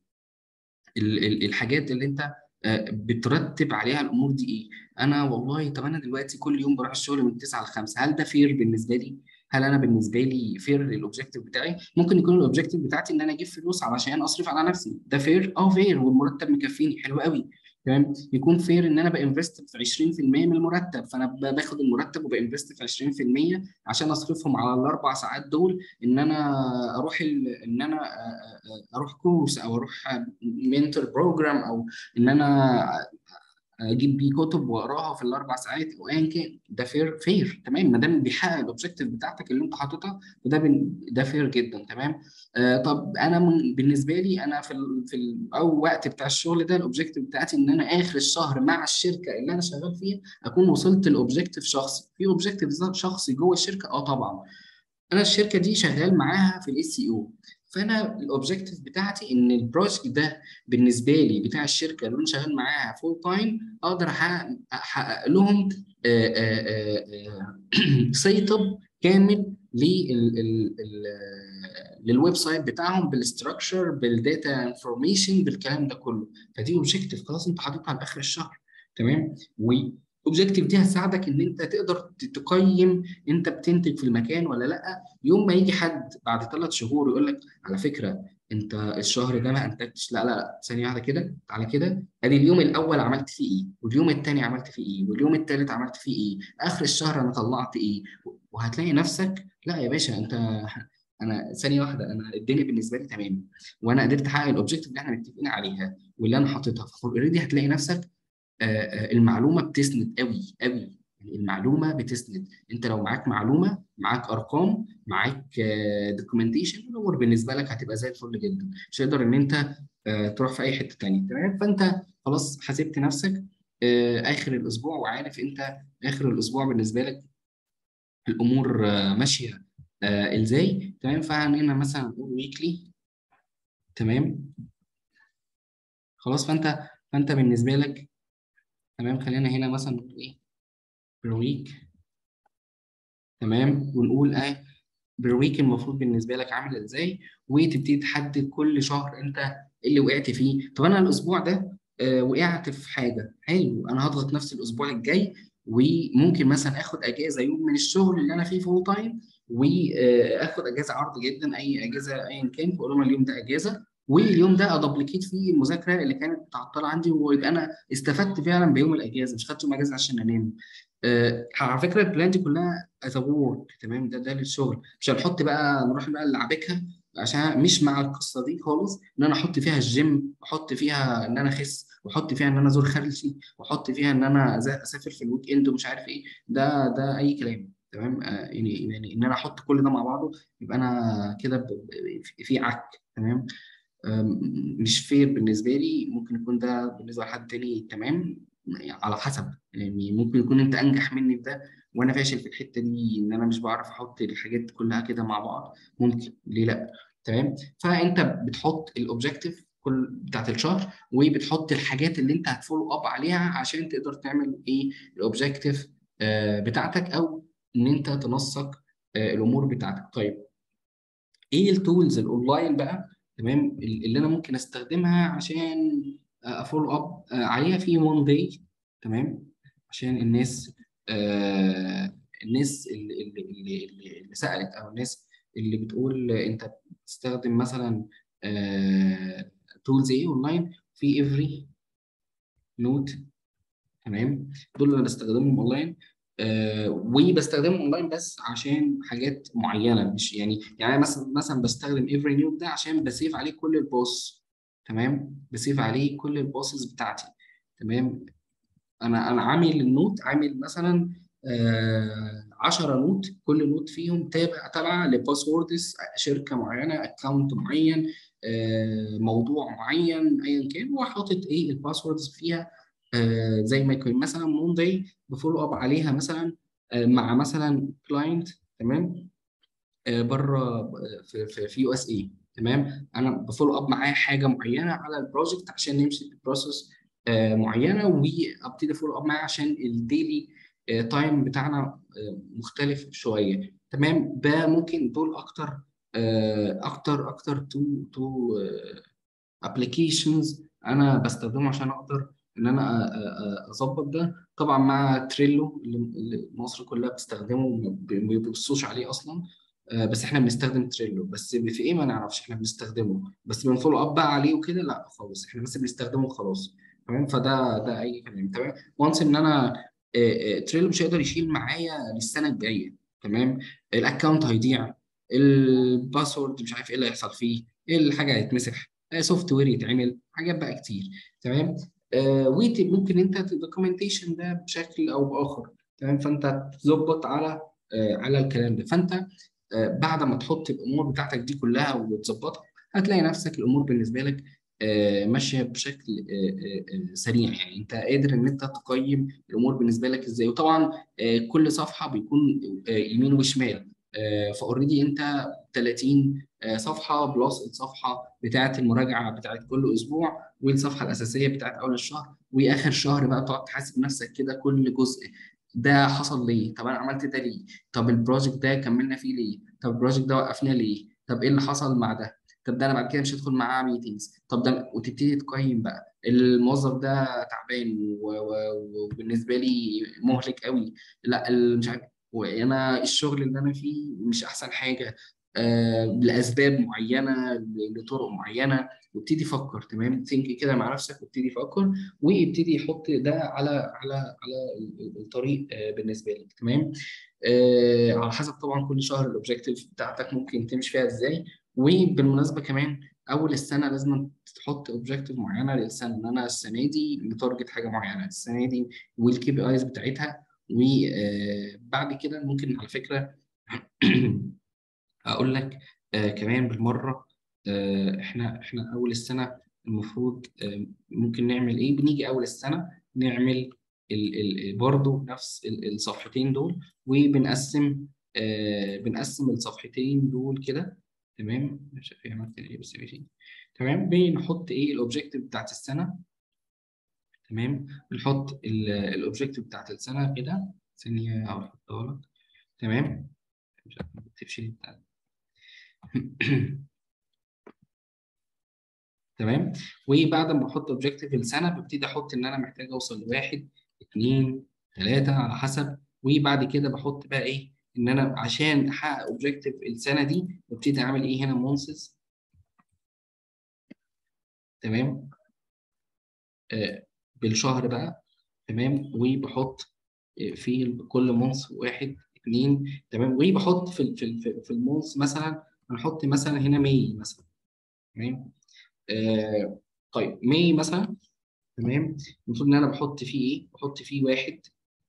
الحاجات اللي انت بترتب عليها الامور دي ايه انا والله طب انا دلوقتي كل يوم بروح الشغل من 9 ل 5 هل ده فير بالنسبه لي هل انا بالنسبه لي فير الاوبجيكتيف بتاعي ممكن يكون الاوبجيكتيف بتاعتي ان انا اجيب فلوس علشان اصرف على نفسي ده فير اه فير والمرتب مكفيني حلو قوي تمام يكون فير ان انا بانفست في 20% من المرتب فانا باخد المرتب وبانفست في 20% عشان اصرفهم على الاربع ساعات دول ان انا اروح ال... ان انا اروح كورس او اروح منتور بروجرام او ان انا اجيب بيه كتب واقراها في الاربع ساعات او ايا كان ده فير فير تمام ما دام بيحقق الاوبجيكتيف بتاعتك اللي انت حاططها فده بن... ده فير جدا تمام آه طب انا من... بالنسبه لي انا في ال... في ال... او وقت بتاع الشغل ده الاوبجيكتيف بتاعتي ان انا اخر الشهر مع الشركه اللي انا شغال فيها اكون وصلت لاوبجيكتيف شخصي في اوبجيكتيف شخصي جوه الشركه اه طبعا انا الشركه دي شغال معاها في الاس سي او فانا الاوبجيكتيف بتاعتي ان البروجكت ده بالنسبه لي بتاع الشركه اللي انا شغال معاها فول تايم اقدر احقق لهم سيت اب كامل للويب سايت بتاعهم بالاستراكشر بالداتا انفورميشن بالكلام ده كله فدي اوبجيكتيف خلاص انت حاططها على اخر الشهر تمام الاوبجيكتيف دي هتساعدك ان انت تقدر تقيم انت بتنتج في المكان ولا لا يوم ما يجي حد بعد ثلاث شهور يقول لك على فكره انت الشهر ده ما انتجتش لا لا لا ثانيه واحده كده تعالى كده ادي اليوم الاول عملت فيه ايه واليوم الثاني عملت فيه ايه واليوم الثالث عملت فيه ايه اخر الشهر انا طلعت ايه وهتلاقي نفسك لا يا باشا انت انا ثانيه واحده انا الدنيا بالنسبه لي تمام وانا قدرت احقق الاوبجيكتيف اللي احنا متفقين عليها واللي انا حاططها فاوريدي هتلاقي نفسك المعلومه بتسند قوي قوي المعلومه بتسند انت لو معاك معلومه معاك ارقام معاك دوكيومنتيشن الامور بالنسبه لك هتبقى زي الفل جدا مش هتقدر ان انت تروح في اي حته ثانيه تمام فانت خلاص حاسبت نفسك اخر الاسبوع وعارف انت اخر الاسبوع بالنسبه لك الامور ماشيه ازاي تمام فهنا مثلا نقول ويكلي تمام خلاص فانت فانت بالنسبه لك تمام خلينا هنا مثلا نقول ايه بير ويك تمام ونقول ايه بير ويك المفروض بالنسبه لك عامل ازاي وتبتدي تحدد كل شهر انت ايه اللي وقعت فيه طب انا الاسبوع ده آه وقعت في حاجه حلو انا هضغط نفسي الاسبوع الجاي وممكن مثلا اخد اجازه يوم من الشغل اللي انا فيه فول تايم واخد اجازه عرض جدا اي اجازه ايا كان فاقول لهم اليوم ده اجازه واليوم ده ادبليكيت فيه المذاكره اللي كانت متعطله عندي ويبقى انا استفدت فعلا بيوم الاجازه مش خدت يوم اجازه عشان انام أه على فكره البلان دي كلها از ورك تمام ده ده للشغل مش هنحط بقى نروح بقى نلعبكها عشان مش مع القصه دي خالص ان انا احط فيها الجيم واحط فيها ان انا اخس واحط فيها ان انا ازور خالتي واحط فيها ان انا اسافر في الويك اند ومش عارف ايه ده ده اي كلام تمام آه يعني يعني ان انا احط كل ده مع بعضه يبقى انا كده في عك تمام مش فير بالنسبه لي ممكن يكون ده بالنسبه لحد تاني تمام على حسب يعني ممكن يكون انت انجح مني في ده وانا فاشل في الحته دي ان انا مش بعرف احط الحاجات كلها كده مع بعض ممكن ليه لا تمام فانت بتحط الاوبجيكتيف كل بتاعت الشهر وبتحط الحاجات اللي انت هتفولو اب عليها عشان تقدر تعمل ايه الاوبجيكتيف آه بتاعتك او ان انت تنسق آه الامور بتاعتك طيب ايه التولز الاونلاين بقى تمام اللي انا ممكن استخدمها عشان افولو اب عليها في وان داي تمام عشان الناس آه الناس اللي, اللي, اللي, اللي سالت او الناس اللي بتقول انت بتستخدم مثلا آه تولز ايه اونلاين في افري نوت تمام دول اللي بستخدمهم اونلاين آه وبستخدمهم اونلاين بس عشان حاجات معينه مش يعني يعني مثلا مثلا بستخدم افري نوت ده عشان بسيف عليه كل البوس تمام بسيف عليه كل البوسز بتاعتي تمام انا انا عامل النوت عامل مثلا آه 10 نوت كل نوت فيهم تابع تبع لباسوردز شركه معينه اكونت معين آه موضوع معين ايا كان وحاطط ايه الباسوردز فيها آه زي ما يكون مثلا مونداي بفولو اب عليها مثلا آه مع مثلا كلاينت تمام آه بره في في, في يو اس اي تمام انا بفولو اب معاه حاجه معينه على البروجكت عشان نمشي بروسس آه معينه وابتدي فولو اب معاه عشان الديلي آه تايم بتاعنا آه مختلف شويه تمام ده ممكن دول اكتر اكتر اكتر تو تو ابلكيشنز انا بستخدمه عشان اقدر ان انا اظبط ده طبعا مع تريلو اللي مصر كلها بتستخدمه وما بيبصوش عليه اصلا بس احنا بنستخدم تريلو بس في ايه ما نعرفش احنا بنستخدمه بس بنفولو اب بقى عليه وكده لا خالص احنا بس بنستخدمه خلاص تمام فده ده اي كلام تمام وانس ان انا تريلو مش هيقدر يشيل معايا للسنه الجايه تمام الاكونت هيضيع الباسورد مش عارف ايه اللي هيحصل فيه ايه الحاجه هيتمسح سوفت وير يتعمل حاجات بقى كتير تمام آه وممكن انت الدوكيومنتيشن ده بشكل او باخر تمام فانت تظبط على آه على الكلام ده فانت آه بعد ما تحط الامور بتاعتك دي كلها وتظبطها هتلاقي نفسك الامور بالنسبه لك آه ماشيه بشكل آه آه سريع يعني انت قادر ان انت تقيم الامور بالنسبه لك ازاي وطبعا آه كل صفحه بيكون آه يمين وشمال آه فاوريدي انت 30 صفحه بلس الصفحه بتاعه المراجعه بتاعه كل اسبوع والصفحه الاساسيه بتاعه اول الشهر واخر شهر بقى تقعد تحاسب نفسك كده كل جزء ده حصل ليه؟ طب انا عملت ده ليه؟ طب البروجكت ده كملنا فيه ليه؟ طب البروجكت ده وقفنا ليه؟ طب ايه اللي حصل مع ده؟ طب ده انا بعد كده مش هدخل معاه ميتينجز طب ده وتبتدي تقيم بقى الموظف ده تعبان وبالنسبه لي مهلك قوي لا مش عارف وانا الشغل اللي انا فيه مش احسن حاجه آه لاسباب معينه لطرق معينه وابتدي فكر تمام ثينك كده مع نفسك وابتدي فكر وابتدي يحط ده على على على الطريق آه بالنسبه لك تمام آه على حسب طبعا كل شهر الاوبجيكتيف بتاعتك ممكن تمشي فيها ازاي وبالمناسبه كمان اول السنه لازم تحط اوبجيكتيف معينه للسنه ان انا السنه دي متارجت حاجه معينه السنه دي والكي بي ايز بتاعتها وبعد كده ممكن على فكره اقول لك آه كمان بالمره آه احنا احنا اول السنه المفروض آه ممكن نعمل ايه بنيجي اول السنه نعمل ال ال برضه نفس ال الصفحتين دول وبنقسم آه بنقسم الصفحتين دول كده تمام مش عارف عملت ايه بس ماشي تمام بنحط ايه الاوبجيكتيف بتاعت السنه تمام بنحط الاوبجيكتيف بتاعت السنه كده ثانيه احطها لك تمام مش عارف ما بكتبش ليه بتاع تمام وبعد ما احط اوبجيكتيف السنه ببتدي احط ان انا محتاج اوصل لواحد اثنين ثلاثه على حسب وبعد كده بحط بقى ايه ان انا عشان احقق اوبجيكتيف السنه دي ببتدي اعمل ايه هنا مونسز تمام آه بالشهر بقى تمام وبحط في كل مونس واحد اثنين تمام وبحط في في في المونس مثلا هنحط مثلا هنا ماي مثلا تمام آه طيب ماي مثلا تمام المفروض ان انا بحط فيه ايه؟ بحط فيه واحد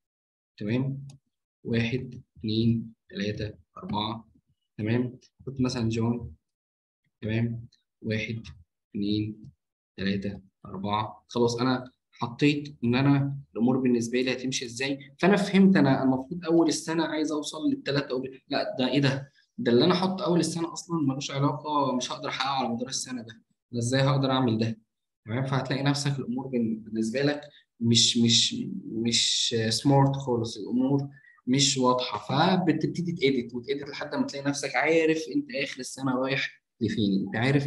تمام واحد اثنين ثلاثة أربعة تمام بحط مثلا جون تمام واحد اثنين ثلاثة أربعة خلاص أنا حطيت ان انا الامور بالنسبه لي هتمشي ازاي فانا فهمت انا المفروض اول السنه عايز اوصل للثلاث أو لا ده ايه ده ده اللي انا احطه اول السنه اصلا ملوش علاقه مش هقدر احققه على مدار السنه ده ده ازاي هقدر اعمل ده تمام فهتلاقي نفسك الامور بالنسبه لك مش مش مش سمارت خالص الامور مش واضحه فبتبتدي تأديت وتأديت لحد ما تلاقي نفسك عارف انت اخر السنه رايح لفين انت عارف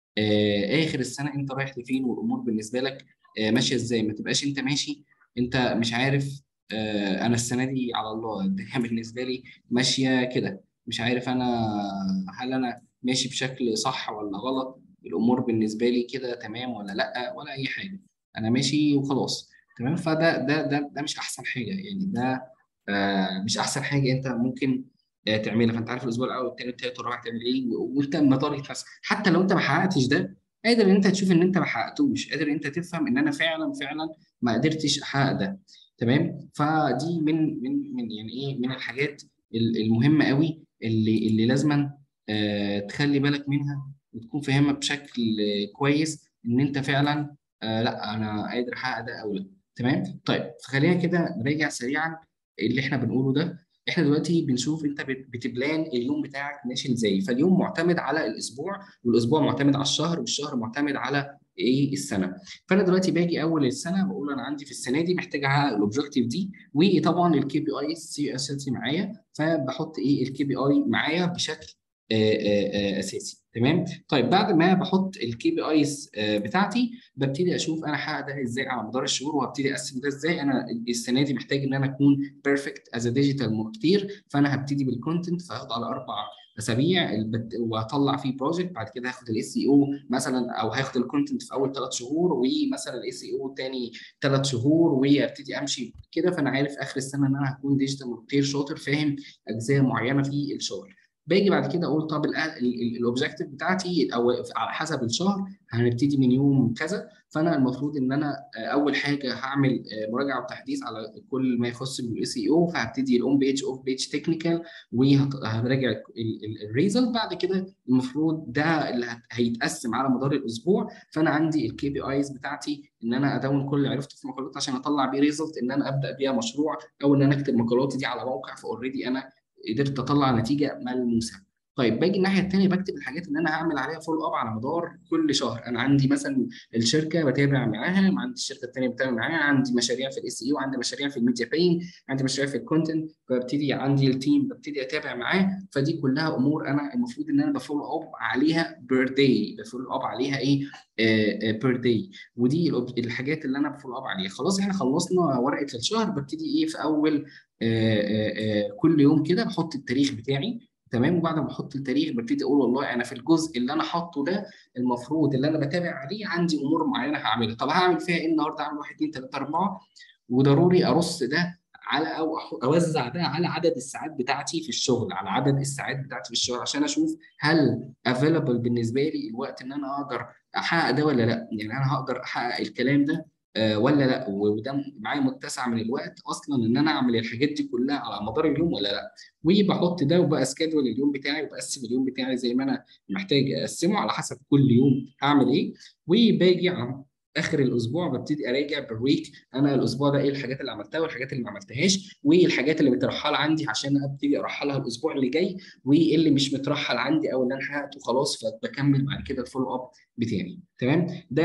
آه اخر السنه انت رايح لفين والامور بالنسبه لك آه ماشيه ازاي ما تبقاش انت ماشي انت مش عارف آه انا السنه دي على الله الدنيا بالنسبه لي ماشيه كده مش عارف انا هل انا ماشي بشكل صح ولا غلط الامور بالنسبه لي كده تمام ولا لا ولا اي حاجه انا ماشي وخلاص تمام فده ده ده ده مش احسن حاجه يعني ده آه مش احسن حاجه انت ممكن آه تعملها فانت عارف الاسبوع الاول والثاني والثالث والرابع تعمل ايه وانت مطارج نفسك حتى لو انت ما حققتش ده قادر ان انت تشوف ان انت ما حققتوش قادر ان انت تفهم ان انا فعلا فعلا ما قدرتش احقق ده تمام فدي من من من يعني ايه من الحاجات المهمه قوي اللي اللي لازما آه تخلي بالك منها وتكون فاهمها بشكل كويس ان انت فعلا آه لا انا قادر احقق ده او لا تمام طيب فخلينا كده نراجع سريعا اللي احنا بنقوله ده احنا دلوقتي بنشوف انت بتبلان اليوم بتاعك ماشي ازاي فاليوم معتمد على الاسبوع والاسبوع معتمد على الشهر والشهر معتمد على ايه السنه فانا دلوقتي باجي اول السنه بقول انا عندي في السنه دي محتاج احقق الاوبجيكتيف دي وطبعا الكي بي اي السي اس معايا فبحط ايه الكي بي اي معايا بشكل اساسي تمام طيب بعد ما بحط الكي بي ايز بتاعتي ببتدي اشوف انا هحقق ده ازاي على مدار الشهور وهبتدي اقسم ده ازاي انا السنه دي محتاج ان انا اكون بيرفكت از ديجيتال ماركتير فانا هبتدي بالكونتنت فهاخد على اربع اسابيع وهطلع فيه بروجكت بعد كده هاخد الاس اي او مثلا او هاخد الكونتنت في اول ثلاث شهور ومثلا الاس اي او ثاني ثلاث شهور وابتدي امشي كده فانا عارف اخر السنه ان انا هكون ديجيتال ماركتير شاطر فاهم اجزاء معينه في الشغل باجي بعد كده اقول طب الاوبجيكتيف بتاعتي او على حسب الشهر هنبتدي من يوم كذا فانا المفروض ان انا اول حاجه هعمل مراجعه وتحديث على كل ما يخص بالاس اي او فهبتدي الاون بيج اوف بيج تكنيكال وهراجع الريزلت بعد كده المفروض ده اللي هيتقسم على مدار الاسبوع فانا عندي الكي بي ايز بتاعتي ان انا ادون كل اللي عرفته في مقالات عشان اطلع بيه ريزلت ان انا ابدا بيها مشروع او ان انا اكتب مقالاتي دي على موقع فاوريدي انا قدرت اطلع نتيجه ملموسه طيب باجي الناحيه الثانيه بكتب الحاجات اللي انا هعمل عليها فولو اب على مدار كل شهر انا عندي مثلا الشركه بتابع معاها عندي الشركه الثانيه بتابع معاها عندي مشاريع في الاس اي وعندي مشاريع في الميديا باين عندي مشاريع في الكونتنت فببتدي عندي التيم ببتدي اتابع معاه فدي كلها امور انا المفروض ان انا بفولو اب عليها بير داي بفولو اب عليها ايه بير داي ودي الحاجات اللي انا بفولو اب عليها خلاص احنا خلصنا ورقه الشهر ببتدي ايه في اول كل يوم كده بحط التاريخ بتاعي تمام وبعد ما احط التاريخ ببتدي اقول والله انا في الجزء اللي انا حاطه ده المفروض اللي انا بتابع عليه عندي امور معينه هعملها طب هعمل فيها ايه النهارده اعمل 1 2 3 4 وضروري ارص ده على او اوزع ده على عدد الساعات بتاعتي في الشغل على عدد الساعات بتاعتي في الشغل عشان اشوف هل افيلبل بالنسبه لي الوقت ان انا اقدر احقق ده ولا لا يعني انا هقدر احقق الكلام ده آه ولا لا وده معايا متسع من الوقت اصلا ان انا اعمل الحاجات دي كلها على مدار اليوم ولا لا وبحط ده وبقى سكادول اليوم بتاعي وبقسم اليوم بتاعي زي ما انا محتاج اقسمه على حسب كل يوم هعمل ايه وباجي على اخر الاسبوع ببتدي اراجع بالويك انا الاسبوع ده ايه الحاجات اللي عملتها والحاجات اللي ما عملتهاش والحاجات اللي مترحله عندي عشان ابتدي ارحلها الاسبوع اللي جاي وايه اللي مش مترحل عندي او اللي انا حققته خلاص فبكمل بعد كده الفولو اب بتاعي تمام ده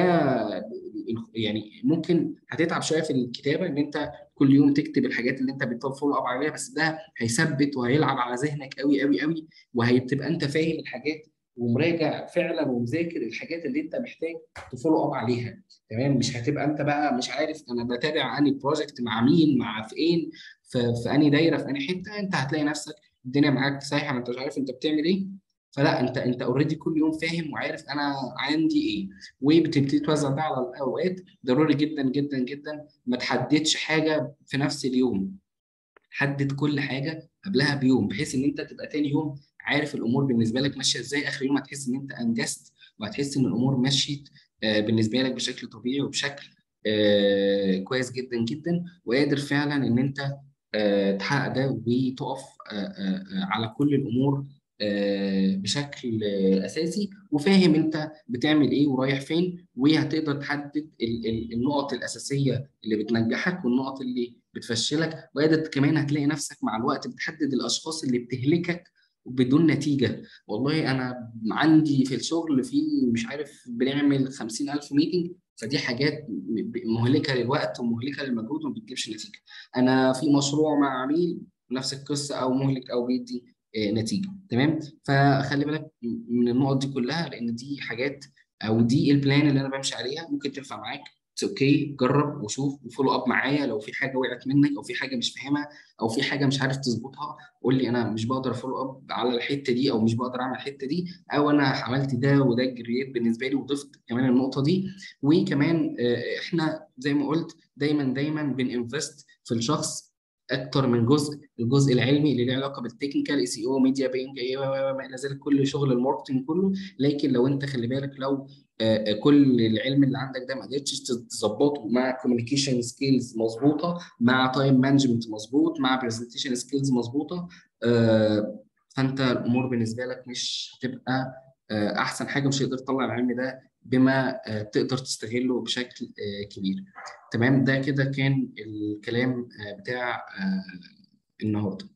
يعني ممكن هتتعب شويه في الكتابه ان انت كل يوم تكتب الحاجات اللي انت بتفولو اب عليها بس ده هيثبت وهيلعب على ذهنك قوي قوي قوي وهتبقى انت فاهم الحاجات ومراجع فعلا ومذاكر الحاجات اللي انت محتاج تفولو اب عليها تمام مش هتبقى انت بقى مش عارف انا بتابع اني بروجكت مع مين مع فين في, في اني دايره في اني حته انت هتلاقي نفسك الدنيا معاك سايحه ما انت مش عارف انت بتعمل ايه فلا انت انت اوريدي كل يوم فاهم وعارف انا عندي ايه وبتبتدي توزع ده على الاوقات ضروري جدا جدا جدا ما تحددش حاجه في نفس اليوم حدد كل حاجه قبلها بيوم بحيث ان انت تبقى تاني يوم عارف الامور بالنسبه لك ماشيه ازاي اخر يوم هتحس ان انت انجزت وهتحس ان الامور مشيت بالنسبه لك بشكل طبيعي وبشكل كويس جدا جدا وقادر فعلا ان انت تحقق ده وتقف على كل الامور بشكل اساسي وفاهم انت بتعمل ايه ورايح فين وهتقدر تحدد النقط الاساسيه اللي بتنجحك والنقط اللي بتفشلك وقادر كمان هتلاقي نفسك مع الوقت بتحدد الاشخاص اللي بتهلكك بدون نتيجة والله أنا عندي في الشغل في مش عارف بنعمل 50000 ميتنج فدي حاجات مهلكة للوقت ومهلكة للمجهود وما بتجيبش نتيجة أنا في مشروع مع عميل نفس القصة أو مهلك أو بيدي نتيجة تمام فخلي بالك من النقط دي كلها لأن دي حاجات أو دي البلان اللي أنا بمشي عليها ممكن تنفع معاك اوكي جرب وشوف وفولو اب معايا لو في حاجه وقعت منك او في حاجه مش فاهمها او في حاجه مش عارف تظبطها قول لي انا مش بقدر فولو اب على الحته دي او مش بقدر اعمل الحته دي او انا عملت ده وده جريت بالنسبه لي وضفت كمان النقطه دي وكمان احنا زي ما قلت دايما دايما بننفست في الشخص اكتر من جزء الجزء العلمي اللي له علاقه بالتكنيكال اي سي او ميديا بينج ما الى ذلك كل شغل الماركتنج كله لكن لو انت خلي بالك لو كل العلم اللي عندك ده ما قدرتش تظبطه مع كوميونيكيشن سكيلز مظبوطه مع تايم مانجمنت مظبوط مع برزنتيشن سكيلز مظبوطه فانت الامور بالنسبه لك مش هتبقى احسن حاجه مش هتقدر تطلع العلم ده بما تقدر تستغله بشكل كبير تمام ده كده كان الكلام بتاع النهارده